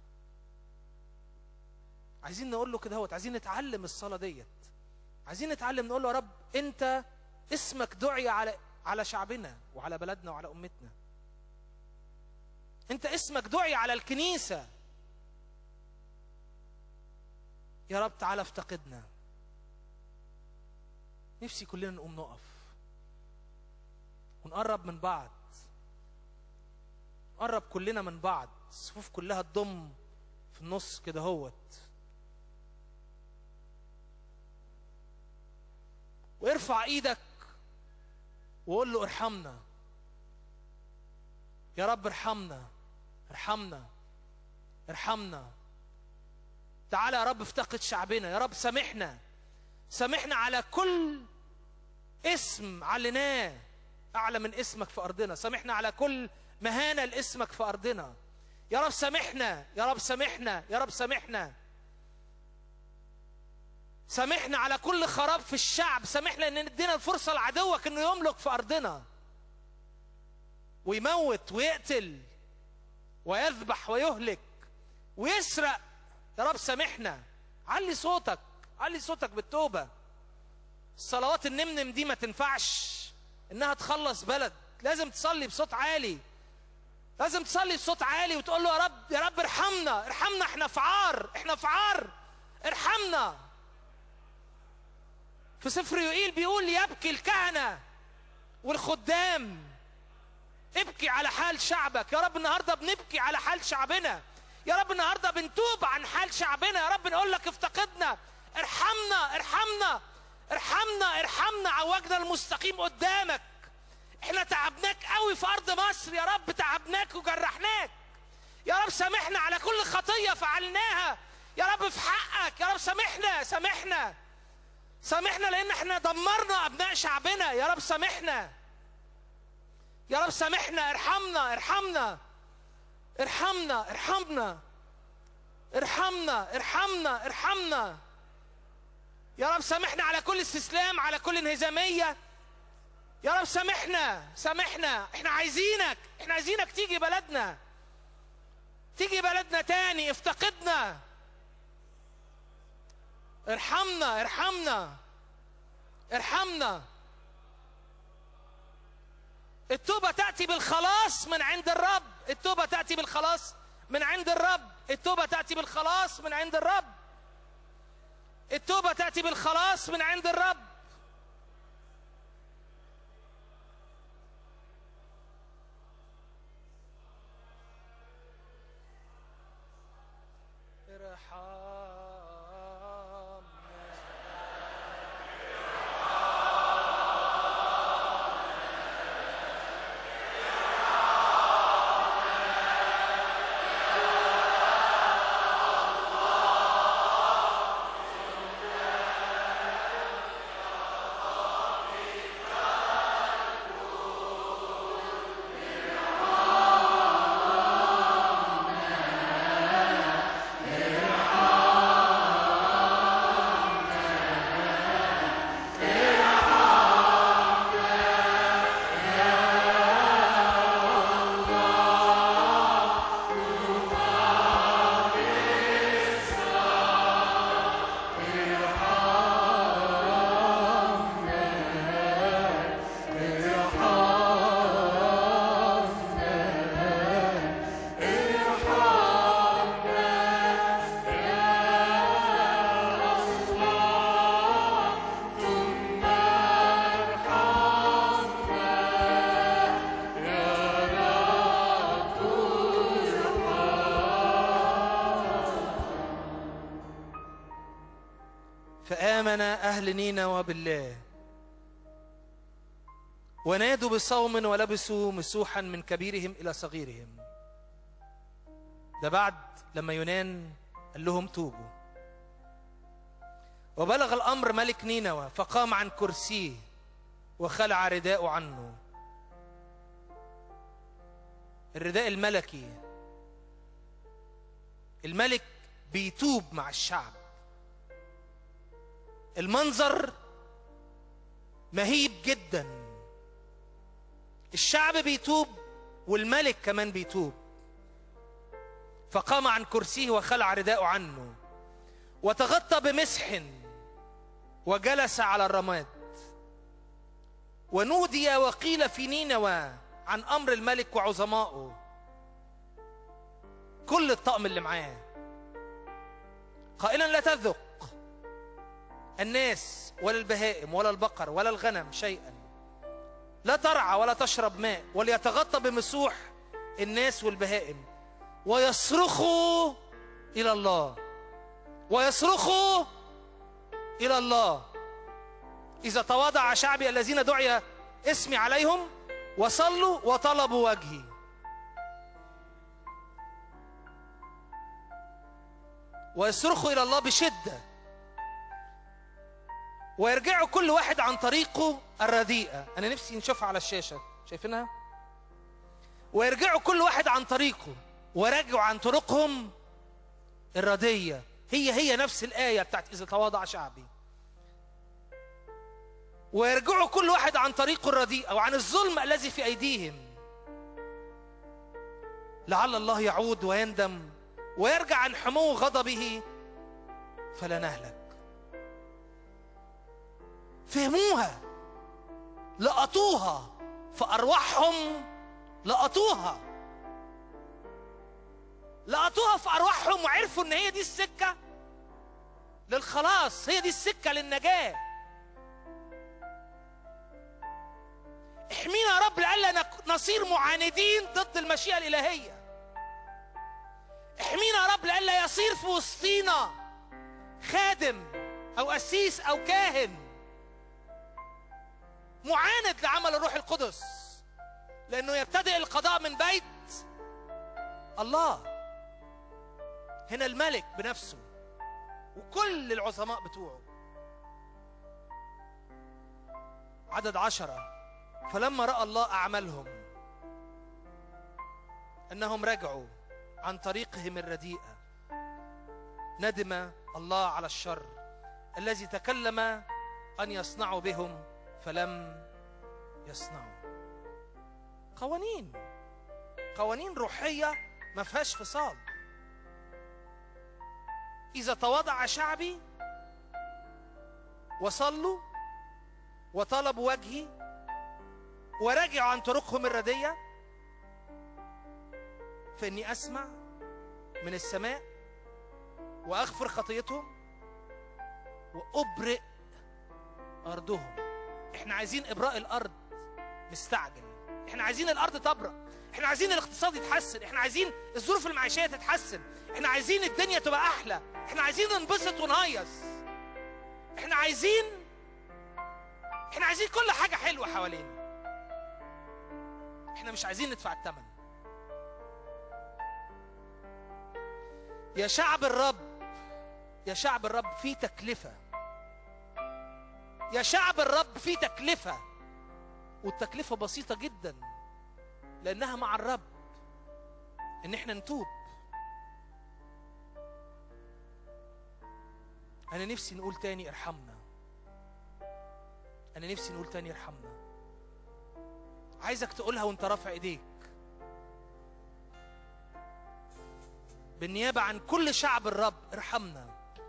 عايزين نقول له كده هوت عايزين نتعلم الصلاه ديت عايزين نتعلم نقول له يا رب انت اسمك دعي على على شعبنا وعلى بلدنا وعلى امتنا انت اسمك دعي على الكنيسه يا رب تعالى افتقدنا نفسي كلنا نقوم نقف ونقرب من بعض نقرب كلنا من بعض الصفوف كلها تضم في النص كده هوت وارفع ايدك وقول له ارحمنا يا رب ارحمنا ارحمنا ارحمنا تعالى يا رب افتقد شعبنا يا رب سامحنا سامحنا على كل اسم علناه اعلى من اسمك في ارضنا سامحنا على كل مهانه لاسمك في ارضنا يا رب سامحنا يا رب سامحنا يا رب سامحنا سامحنا على كل خراب في الشعب سامحنا ان ندينا الفرصه لعدوك انه يملك في ارضنا ويموت ويقتل ويذبح ويهلك ويسرق يا رب سامحنا علي صوتك علي صوتك بالتوبه الصلوات النمنم دي ما تنفعش انها تخلص بلد لازم تصلي بصوت عالي لازم تصلي بصوت عالي وتقول له يا رب يا رب ارحمنا ارحمنا احنا في عار احنا في عار ارحمنا في سفر يوئيل بيقول يبكي الكهنة والخدام ابكي على حال شعبك يا رب النهاردة بنبكي على حال شعبنا يا رب النهاردة بنتوب عن حال شعبنا يا رب نقول لك افتقدنا ارحمنا ارحمنا ارحمنا ارحمنا عوجنا المستقيم قدامك احنا تعبناك قوي في ارض مصر يا رب تعبناك وجرحناك يا رب سامحنا على كل خطية فعلناها يا رب في حقك يا رب سامحنا سامحنا سامحنا لان احنا دمرنا ابناء شعبنا يا رب سامحنا يا رب سامحنا ارحمنا ارحمنا ارحمنا ارحمنا ارحمنا ارحمنا ارحمنا يا رب سامحنا على كل استسلام على كل انهزامية يا رب سامحنا سامحنا احنا عايزينك احنا عايزينك تيجي بلدنا تيجي بلدنا تاني افتقدنا ارحمنا ارحمنا ارحمنا التوبة تأتي بالخلاص من عند الرب التوبة تأتي بالخلاص من عند الرب التوبة تأتي بالخلاص من عند الرب التوبة تأتي بالخلاص من عند الرب ارحمنا فآمن أهل نينوى بالله ونادوا بصوم ولبسوا مسوحا من كبيرهم إلى صغيرهم ده بعد لما يونان قال لهم توبوا وبلغ الأمر ملك نينوى فقام عن كرسيه وخلع رداءه عنه الرداء الملكي الملك بيتوب مع الشعب المنظر مهيب جدا الشعب بيتوب والملك كمان بيتوب فقام عن كرسيه وخلع رداءه عنه وتغطى بمسح وجلس على الرماد ونودي وقيل في نينوى عن امر الملك وعظمائه كل الطقم اللي معاه قائلا لا تذق الناس ولا البهائم ولا البقر ولا الغنم شيئا لا ترعى ولا تشرب ماء وليتغطى بمسوح الناس والبهائم ويصرخوا الى الله ويصرخوا الى الله اذا تواضع شعبي الذين دعي اسمي عليهم وصلوا وطلبوا وجهي ويصرخوا الى الله بشده ويرجعوا كل واحد عن طريقه الرديئه انا نفسي نشوفها على الشاشه شايفينها ويرجعوا كل واحد عن طريقه ورجعوا عن طرقهم الرديه هي هي نفس الايه بتاعت اذا تواضع شعبي ويرجعوا كل واحد عن طريقه الرديئه وعن الظلم الذي في ايديهم لعل الله يعود ويندم ويرجع عن حمو غضبه فلا نهلك فهموها لقطوها فأرواحهم لقطوها لقطوها في أرواحهم وعرفوا إن هي دي السكة للخلاص هي دي السكة للنجاة احمينا يا رب لئلا نك- نصير معاندين ضد المشيئة الإلهية احمينا يا رب لئلا يصير في وسطينا خادم أو قسيس أو كاهن معاند لعمل الروح القدس لانه يبتدئ القضاء من بيت الله هنا الملك بنفسه وكل العظماء بتوعه عدد عشرة فلما رأى الله أعمالهم أنهم رجعوا عن طريقهم الرديئة ندم الله على الشر الذي تكلم ان يصنعوا بهم فلم يصنعوا قوانين قوانين روحيه ما فيهاش فصال اذا تواضع شعبي وصلوا وطلبوا وجهي ورجعوا عن طرقهم الرديه فاني اسمع من السماء واغفر خطيتهم وابرئ ارضهم احنا عايزين ابراء الارض مستعجل احنا عايزين الارض تبرأ احنا عايزين الاقتصاد يتحسن احنا عايزين الظروف المعيشيه تتحسن احنا عايزين الدنيا تبقى احلى احنا عايزين ننبسط ونهيص احنا عايزين احنا عايزين كل حاجه حلوه حوالينا احنا مش عايزين ندفع الثمن يا شعب الرب يا شعب الرب في تكلفه يا شعب الرب في تكلفه والتكلفه بسيطه جدا لانها مع الرب ان احنا نتوب انا نفسي نقول تاني ارحمنا انا نفسي نقول تاني ارحمنا عايزك تقولها وانت رافع ايديك بالنيابه عن كل شعب الرب ارحمنا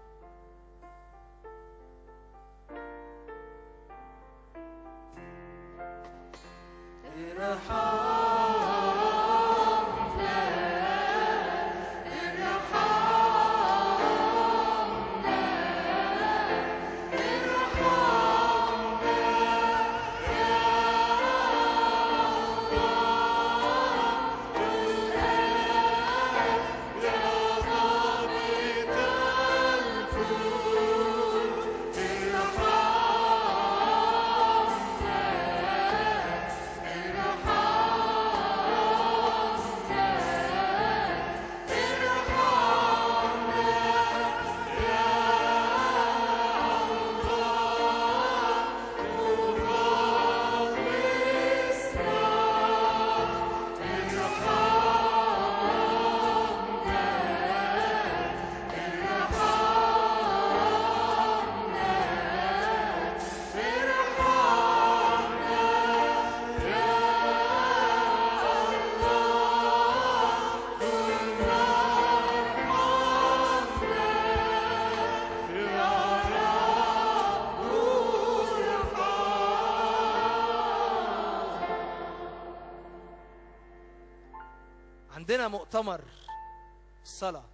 عندنا مؤتمر الصلاة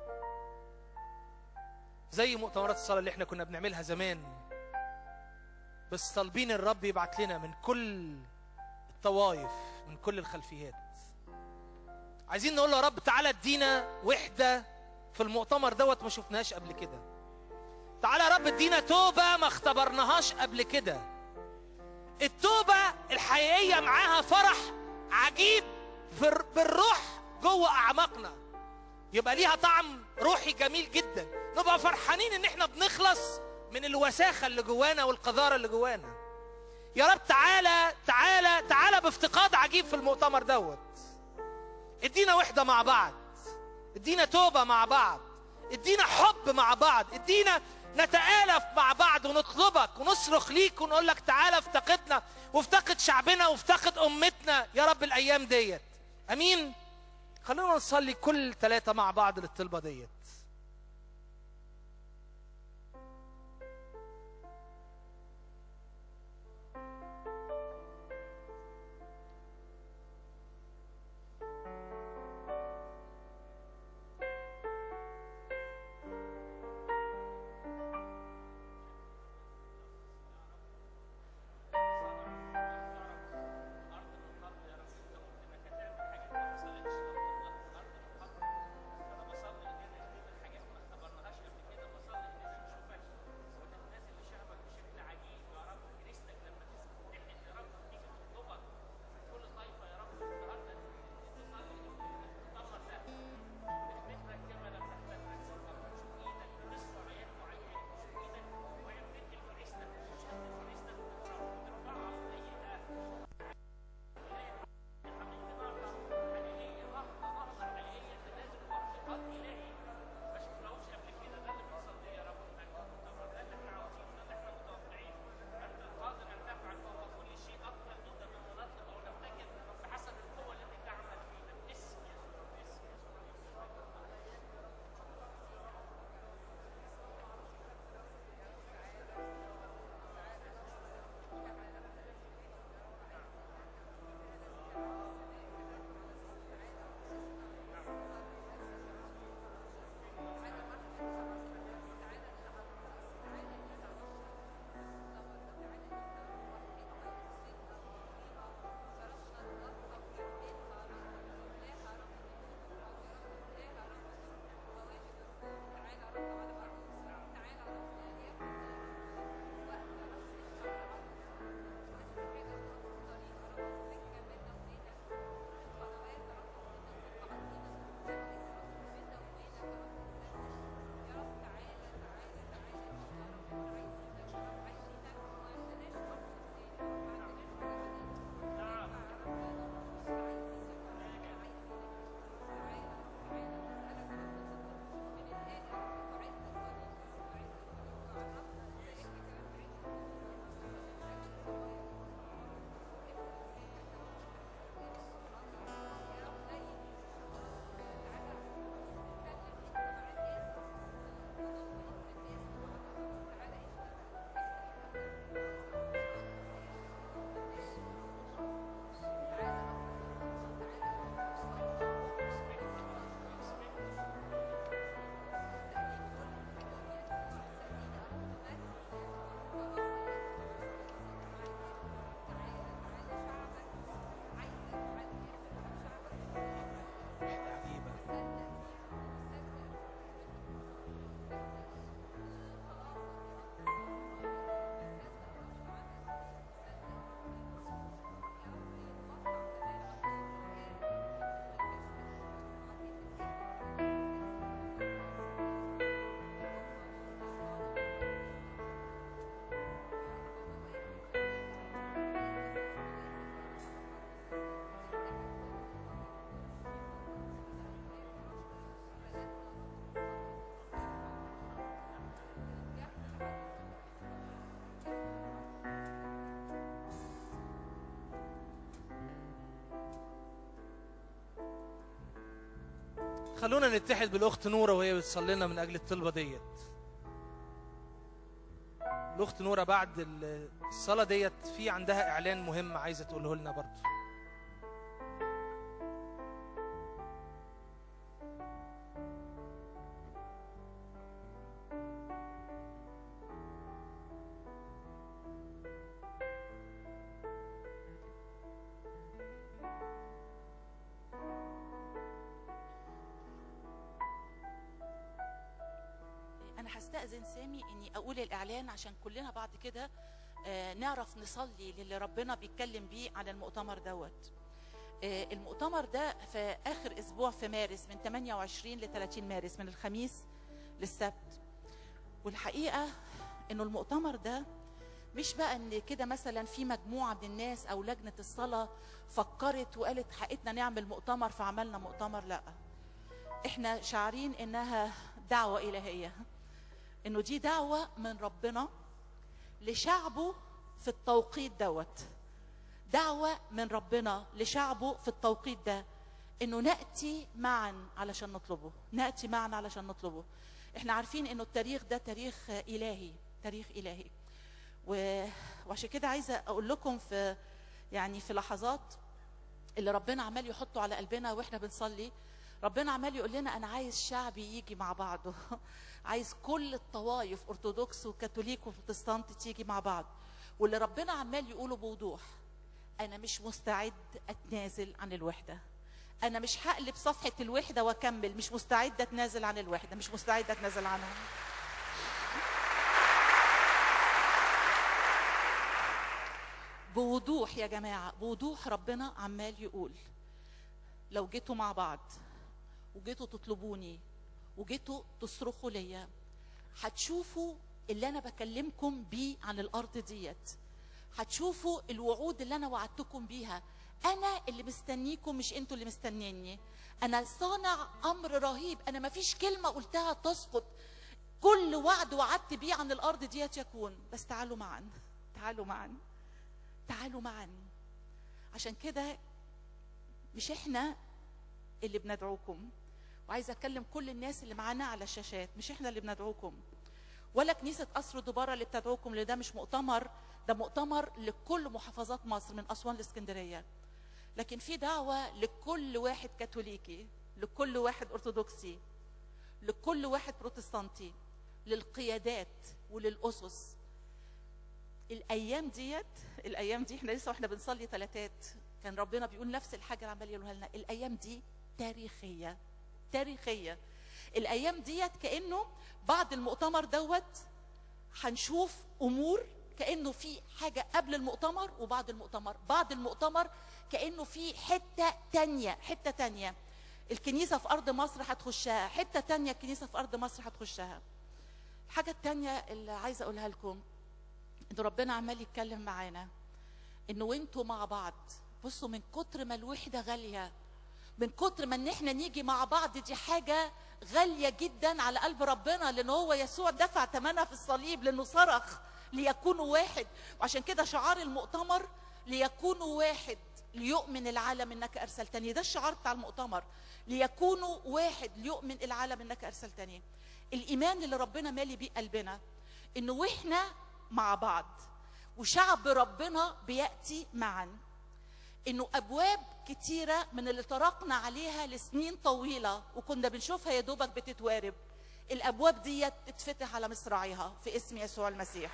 زي مؤتمرات الصلاة اللي احنا كنا بنعملها زمان بس طالبين الرب يبعت لنا من كل الطوائف من كل الخلفيات عايزين نقول له يا رب تعالى ادينا وحدة في المؤتمر دوت ما شفناهاش قبل كده تعالى يا رب ادينا توبة ما اختبرناهاش قبل كده التوبة الحقيقية معاها فرح عجيب في الر- بالروح جوه أعماقنا يبقى ليها طعم روحي جميل جدا نبقى فرحانين ان احنا بنخلص من الوساخة اللي جوانا والقذارة اللي جوانا يا رب تعالى تعالى تعالى بافتقاد عجيب في المؤتمر دوت ادينا وحدة مع بعض ادينا توبة مع بعض ادينا حب مع بعض ادينا نتآلف مع بعض ونطلبك ونصرخ ليك ونقول لك تعالى افتقدنا وافتقد شعبنا وافتقد امتنا يا رب الايام ديت امين خلونا نصلي كل ثلاثة مع بعض للطلبة ديت خلونا نتحد بالاخت نوره وهي بتصلي لنا من اجل الطلبه ديت الاخت نوره بعد ال- الصلاه ديت في عندها اعلان مهم عايزه تقوله لنا برضه انا هستأذن سامي اني اقول الاعلان عشان كلنا بعد كده آه، نعرف نصلي للي ربنا بيتكلم بيه على المؤتمر دوت آه، المؤتمر ده في اخر اسبوع في مارس من 28 ل 30 مارس من الخميس للسبت والحقيقه انه المؤتمر ده مش بقى ان كده مثلا في مجموعه من الناس او لجنه الصلاه فكرت وقالت حقتنا نعمل مؤتمر فعملنا مؤتمر لا احنا شعارين انها دعوه الهيه انه دي دعوه من ربنا لشعبه في التوقيت دوت دعوه من ربنا لشعبه في التوقيت ده انه ناتي معا علشان نطلبه ناتي معا علشان نطلبه احنا عارفين انه التاريخ ده تاريخ الهي تاريخ الهي و... وعشان كده عايزه اقول لكم في يعني في لحظات اللي ربنا عمال يحطه على قلبنا واحنا بنصلي ربنا عمال يقول لنا انا عايز شعبي يجي مع بعضه عايز كل الطوائف ارثوذكس وكاثوليك وبروتستانت تيجي مع بعض واللي ربنا عمال يقوله بوضوح انا مش مستعد اتنازل عن الوحده انا مش هقلب صفحه الوحده واكمل مش مستعده اتنازل عن الوحده مش مستعده اتنازل عنها بوضوح يا جماعه بوضوح ربنا عمال يقول لو جيتوا مع بعض وجيتوا تطلبوني وجيتوا تصرخوا ليا هتشوفوا اللي انا بكلمكم بيه عن الارض ديت هتشوفوا الوعود اللي انا وعدتكم بيها انا اللي مستنيكم مش انتوا اللي مستنيني انا صانع امر رهيب انا ما فيش كلمه قلتها تسقط كل وعد وعدت بيه عن الارض ديت يكون بس تعالوا معا تعالوا معا تعالوا معا عشان كده مش احنا اللي بندعوكم وعايزه اكلم كل الناس اللي معانا على الشاشات مش احنا اللي بندعوكم ولا كنيسه قصر دبارة اللي بتدعوكم لده مش مؤتمر ده مؤتمر لكل محافظات مصر من اسوان لاسكندريه لكن في دعوه لكل واحد كاثوليكي لكل واحد ارثوذكسي لكل واحد بروتستانتي للقيادات وللاسس الايام ديت الايام دي احنا لسه واحنا بنصلي ثلاثات كان ربنا بيقول نفس الحاجه اللي عمال يقولها لنا الايام دي تاريخيه تاريخيه الايام ديت كانه بعد المؤتمر دوت هنشوف امور كانه في حاجه قبل المؤتمر وبعد المؤتمر بعد المؤتمر كانه في حته تانية حته تانية الكنيسه في ارض مصر هتخشها حته تانية الكنيسه في ارض مصر هتخشها الحاجه التانية اللي عايزه اقولها لكم ان ربنا عمال يتكلم معانا انه وانتوا مع بعض بصوا من كتر ما الوحده غاليه من كتر ما ان احنا نيجي مع بعض دي حاجه غاليه جدا على قلب ربنا لان هو يسوع دفع ثمنها في الصليب لانه صرخ ليكونوا واحد وعشان كده شعار المؤتمر ليكونوا واحد ليؤمن العالم انك ارسلتني ده الشعار بتاع المؤتمر ليكونوا واحد ليؤمن العالم انك ارسلتني الايمان اللي ربنا مالي بيه قلبنا انه واحنا مع بعض وشعب ربنا بياتي معا انه ابواب كتيره من اللي طرقنا عليها لسنين طويله وكنا بنشوفها يا دوبك بتتوارب الابواب ديت تتفتح على مصراعيها في اسم يسوع المسيح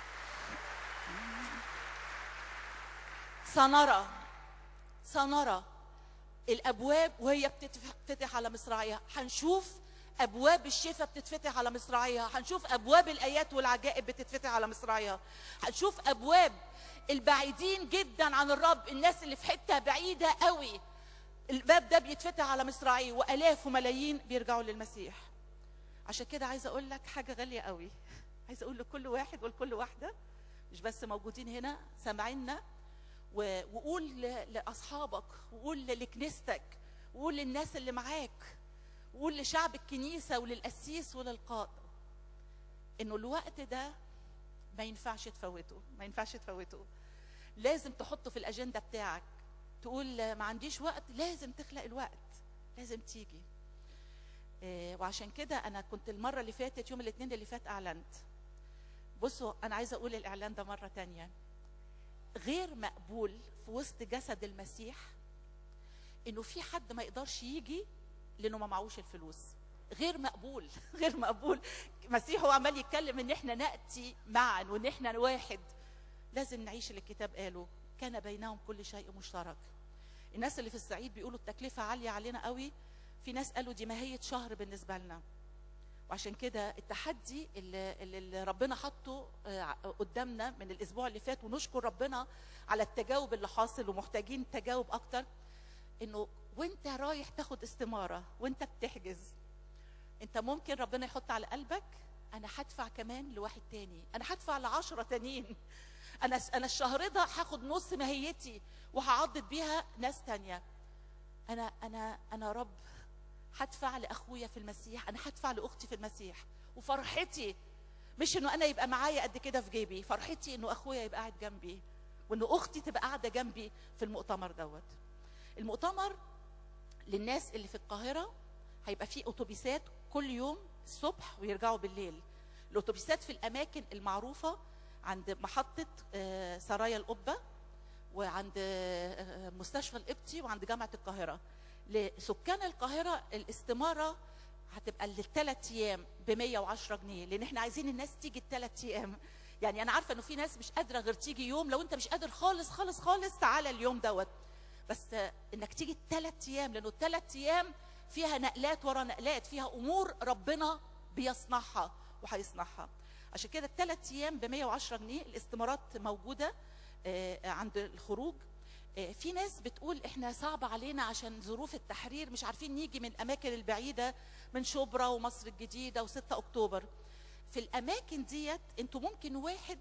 سنرى سنرى الابواب وهي بتتفتح على مصراعيها هنشوف ابواب الشفاء بتتفتح على مصراعيها هنشوف ابواب الايات والعجائب بتتفتح على مصراعيها هنشوف ابواب البعيدين جدا عن الرب الناس اللي في حته بعيده قوي الباب ده بيتفتح على مصراعيه والاف وملايين بيرجعوا للمسيح عشان كده عايزه اقول لك حاجه غاليه قوي عايزه اقول لكل واحد ولكل واحده مش بس موجودين هنا سامعيننا و- وقول ل- لاصحابك وقول لكنيستك وقول للناس اللي معاك وقول لشعب الكنيسه وللقسيس وللقائد انه الوقت ده ما ينفعش تفوته ما ينفعش تفوته لازم تحطه في الاجنده بتاعك تقول ما عنديش وقت لازم تخلق الوقت لازم تيجي آه، وعشان كده انا كنت المره اللي فاتت يوم الاثنين اللي فات اعلنت بصوا انا عايزه اقول الاعلان ده مره تانية غير مقبول في وسط جسد المسيح انه في حد ما يقدرش يجي لانه ما معهوش الفلوس غير مقبول غير مقبول مسيح هو عمال يتكلم ان احنا ناتي معا وان احنا واحد لازم نعيش اللي الكتاب قاله كان بينهم كل شيء مشترك الناس اللي في الصعيد بيقولوا التكلفه عاليه علينا قوي في ناس قالوا دي ماهيه شهر بالنسبه لنا وعشان كده التحدي اللي, اللي ربنا حطه آه، قدامنا من الاسبوع اللي فات ونشكر ربنا على التجاوب اللي حاصل ومحتاجين تجاوب اكتر انه وانت رايح تاخد استماره وانت بتحجز انت ممكن ربنا يحط على قلبك انا هدفع كمان لواحد تاني انا هدفع لعشرة تانيين انا انا الشهر ده هاخد نص ماهيتي وهعضد بيها ناس تانية انا انا انا رب هدفع لاخويا في المسيح انا هدفع لاختي في المسيح وفرحتي مش انه انا يبقى معايا قد كده في جيبي فرحتي انه اخويا يبقى قاعد جنبي وان اختي تبقى قاعده جنبي في المؤتمر دوت المؤتمر للناس اللي في القاهره هيبقى فيه اتوبيسات كل يوم الصبح ويرجعوا بالليل الاتوبيسات في الاماكن المعروفه عند محطه آه، سرايا القبه وعند آه، مستشفى القبطي وعند جامعه القاهره لسكان القاهره الاستماره هتبقى للثلاث ايام ب 110 جنيه لان احنا عايزين الناس تيجي الثلاث ايام يعني انا عارفه انه في ناس مش قادره غير تيجي يوم لو انت مش قادر خالص خالص خالص تعالى اليوم دوت بس آه، انك تيجي الثلاث ايام لانه الثلاث ايام فيها نقلات ورا نقلات فيها امور ربنا بيصنعها وهيصنعها عشان كده الثلاث ايام ب 110 جنيه الاستمارات موجوده آه، عند الخروج آه، في ناس بتقول احنا صعب علينا عشان ظروف التحرير مش عارفين نيجي من الاماكن البعيده من شبرا ومصر الجديده و6 اكتوبر في الاماكن ديت انتوا ممكن واحد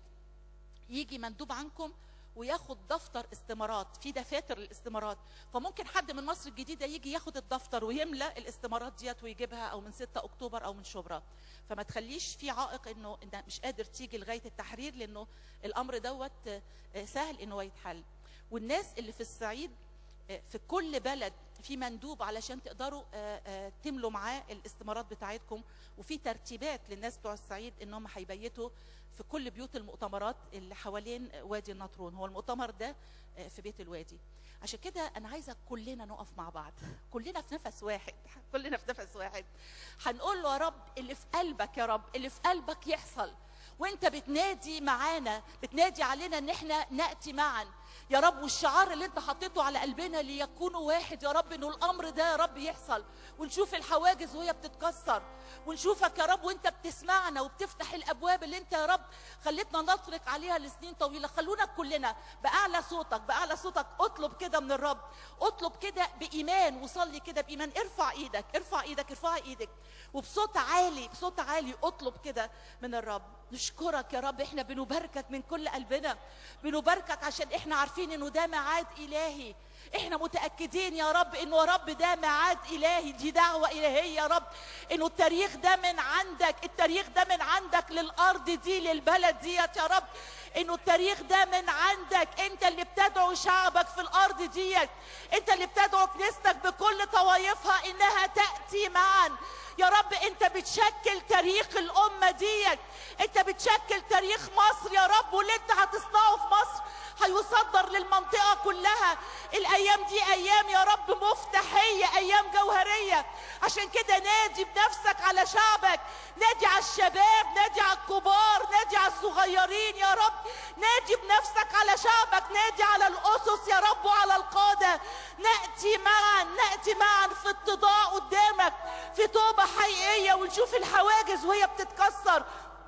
يجي مندوب عنكم وياخد دفتر استمارات في دفاتر الاستمارات فممكن حد من مصر الجديده يجي ياخد الدفتر ويملى الاستمارات ديت ويجيبها او من 6 اكتوبر او من شبرا فما تخليش في عائق انه انت مش قادر تيجي لغايه التحرير لانه الامر دوت آه، آه، سهل انه يتحل والناس اللي في الصعيد آه، في كل بلد في مندوب علشان تقدروا آه، آه، تملوا معاه الاستمارات بتاعتكم وفي ترتيبات للناس بتوع الصعيد انهم هيبيتوا في كل بيوت المؤتمرات اللي حوالين وادي النطرون هو المؤتمر ده آه، في بيت الوادي عشان كده انا عايزه كلنا نقف مع بعض كلنا في نفس واحد كلنا في نفس واحد هنقول له يا رب اللي في قلبك يا رب اللي في قلبك يحصل وانت بتنادي معانا بتنادي علينا ان احنا ناتي معا يا رب والشعار اللي انت حطيته على قلبنا ليكونوا واحد يا رب انه الامر ده يا رب يحصل ونشوف الحواجز وهي بتتكسر ونشوفك يا رب وانت بتسمعنا وبتفتح الابواب اللي انت يا رب خليتنا نطرق عليها لسنين طويله خلونا كلنا باعلى صوتك باعلى صوتك اطلب كده من الرب اطلب كده بايمان وصلي كده بايمان ارفع ايدك ارفع ايدك ارفع ايدك وبصوت عالي بصوت عالي اطلب كده من الرب نشكرك يا رب احنا بنباركك من كل قلبنا بنباركك عشان احنا عارفين انه ده ميعاد الهي احنا متاكدين يا رب انه يا رب ده ميعاد الهي دي دعوه الهيه يا رب انه التاريخ ده من عندك التاريخ ده من عندك للارض دي للبلد ديت يا رب انه التاريخ ده من عندك انت اللي بتدعو شعبك في الارض ديت انت اللي بتدعو كنيستك بكل طوائفها انها تاتي معا يا رب انت بتشكل تاريخ الامه ديت انت بتشكل تاريخ مصر يا رب واللي انت هتصنعه في مصر هيصدر للمنطقه كلها الايام دي ايام يا رب مفتاحيه ايام جوهريه عشان كده نادي بنفسك على شعبك نادي على الشباب نادي على الكبار نادي على الصغيرين يا رب نادي بنفسك على شعبك نادي على الاسس يا رب وعلى القاده ناتي معا ناتي معا في اتضاع قدامك في توبه حقيقيه ونشوف الحواجز وهي بتتكسر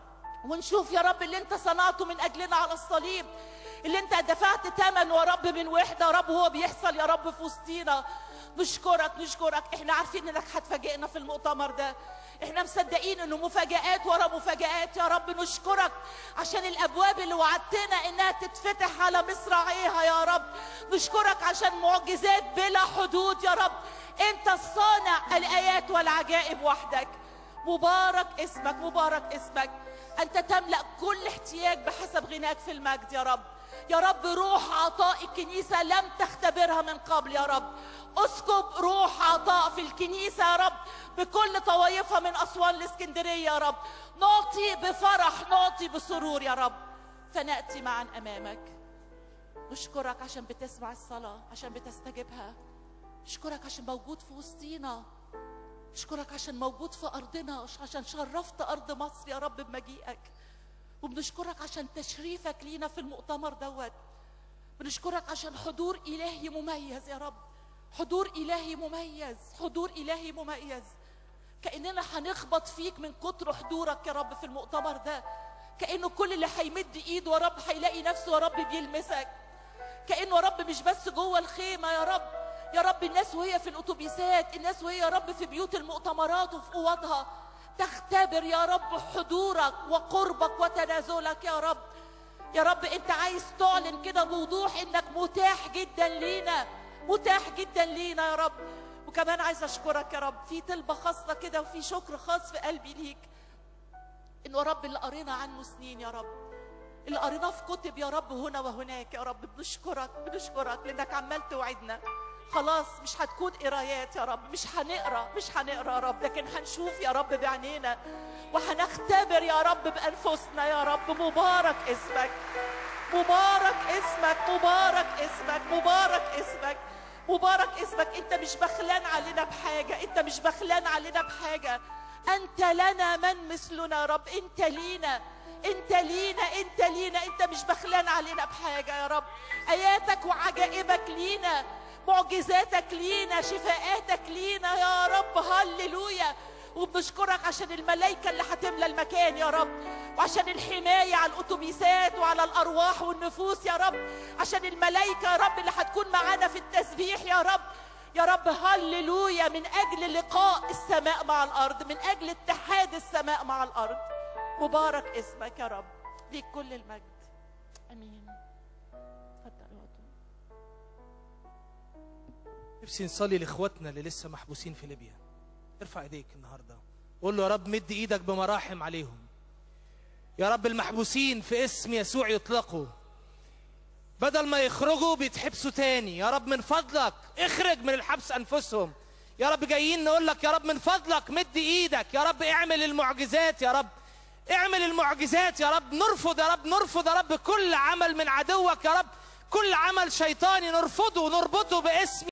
ونشوف يا رب اللي انت صنعته من اجلنا على الصليب اللي انت دفعت ثمن يا رب من وحده يا رب هو بيحصل يا رب في وسطينا نشكرك نشكرك احنا عارفين انك هتفاجئنا في المؤتمر ده احنا مصدقين انه مفاجآت ورا مفاجآت يا رب نشكرك عشان الابواب اللي وعدتنا انها تتفتح على مصراعيها يا رب نشكرك عشان معجزات بلا حدود يا رب انت الصانع الايات والعجائب وحدك مبارك اسمك مبارك اسمك انت تملا كل احتياج بحسب غناك في المجد يا رب يا رب روح عطاء الكنيسة لم تختبرها من قبل يا رب اسكب روح عطاء في الكنيسة يا رب بكل طوائفها من أسوان الإسكندرية يا رب نعطي بفرح نعطي بسرور يا رب فنأتي معا أمامك نشكرك عشان بتسمع الصلاة عشان بتستجيبها نشكرك عشان موجود في وسطينا نشكرك عشان موجود في أرضنا عشان شرفت أرض مصر يا رب بمجيئك وبنشكرك عشان تشريفك لينا في المؤتمر دوت بنشكرك عشان حضور إلهي مميز يا رب حضور إلهي مميز حضور إلهي مميز كأننا هنخبط فيك من كتر حضورك يا رب في المؤتمر ده كأنه كل اللي هيمد إيده يا رب هيلاقي نفسه يا رب بيلمسك كأنه يا رب مش بس جوه الخيمة يا رب يا رب الناس وهي في الأتوبيسات الناس وهي يا رب في بيوت المؤتمرات وفي أوضها تختبر يا رب حضورك وقربك وتنازلك يا رب يا رب انت عايز تعلن كده بوضوح انك متاح جدا لينا متاح جدا لينا يا رب وكمان عايز اشكرك يا رب في طلبه خاصه كده وفي شكر خاص في قلبي ليك انه يا رب اللي قرينا عنه سنين يا رب اللي قريناه في كتب يا رب هنا وهناك يا رب بنشكرك بنشكرك لانك عمال توعدنا خلاص مش هتكون قرايات يا رب مش هنقرا مش هنقرا يا رب لكن هنشوف يا رب بعينينا وهنختبر يا رب بانفسنا يا رب مبارك اسمك مبارك اسمك مبارك اسمك مبارك اسمك مبارك اسمك انت مش بخلان علينا بحاجه انت مش بخلان علينا بحاجه انت لنا من مثلنا يا رب انت لينا انت لينا انت لينا انت مش بخلان علينا بحاجه يا رب اياتك وعجائبك لينا معجزاتك لينا شفاءاتك لينا يا رب هللويا وبنشكرك عشان الملائكة اللي هتملى المكان يا رب وعشان الحماية على الأتوبيسات وعلى الأرواح والنفوس يا رب عشان الملائكة يا رب اللي هتكون معانا في التسبيح يا رب يا رب هللويا من أجل لقاء السماء مع الأرض من أجل اتحاد السماء مع الأرض مبارك اسمك يا رب ليك كل المجد أمين اتفضل يا وطن. نفسي نصلي لاخواتنا اللي لسه محبوسين في ليبيا ارفع ايديك النهارده قول له يا رب مد ايدك بمراحم عليهم يا رب المحبوسين في اسم يسوع يطلقوا بدل ما يخرجوا بيتحبسوا تاني يا رب من فضلك اخرج من الحبس انفسهم يا رب جايين نقول لك يا رب من فضلك مد ايدك يا رب اعمل المعجزات يا رب اعمل المعجزات يا رب نرفض يا رب نرفض يا رب كل عمل من عدوك يا رب كل عمل شيطاني نرفضه ونربطه باسم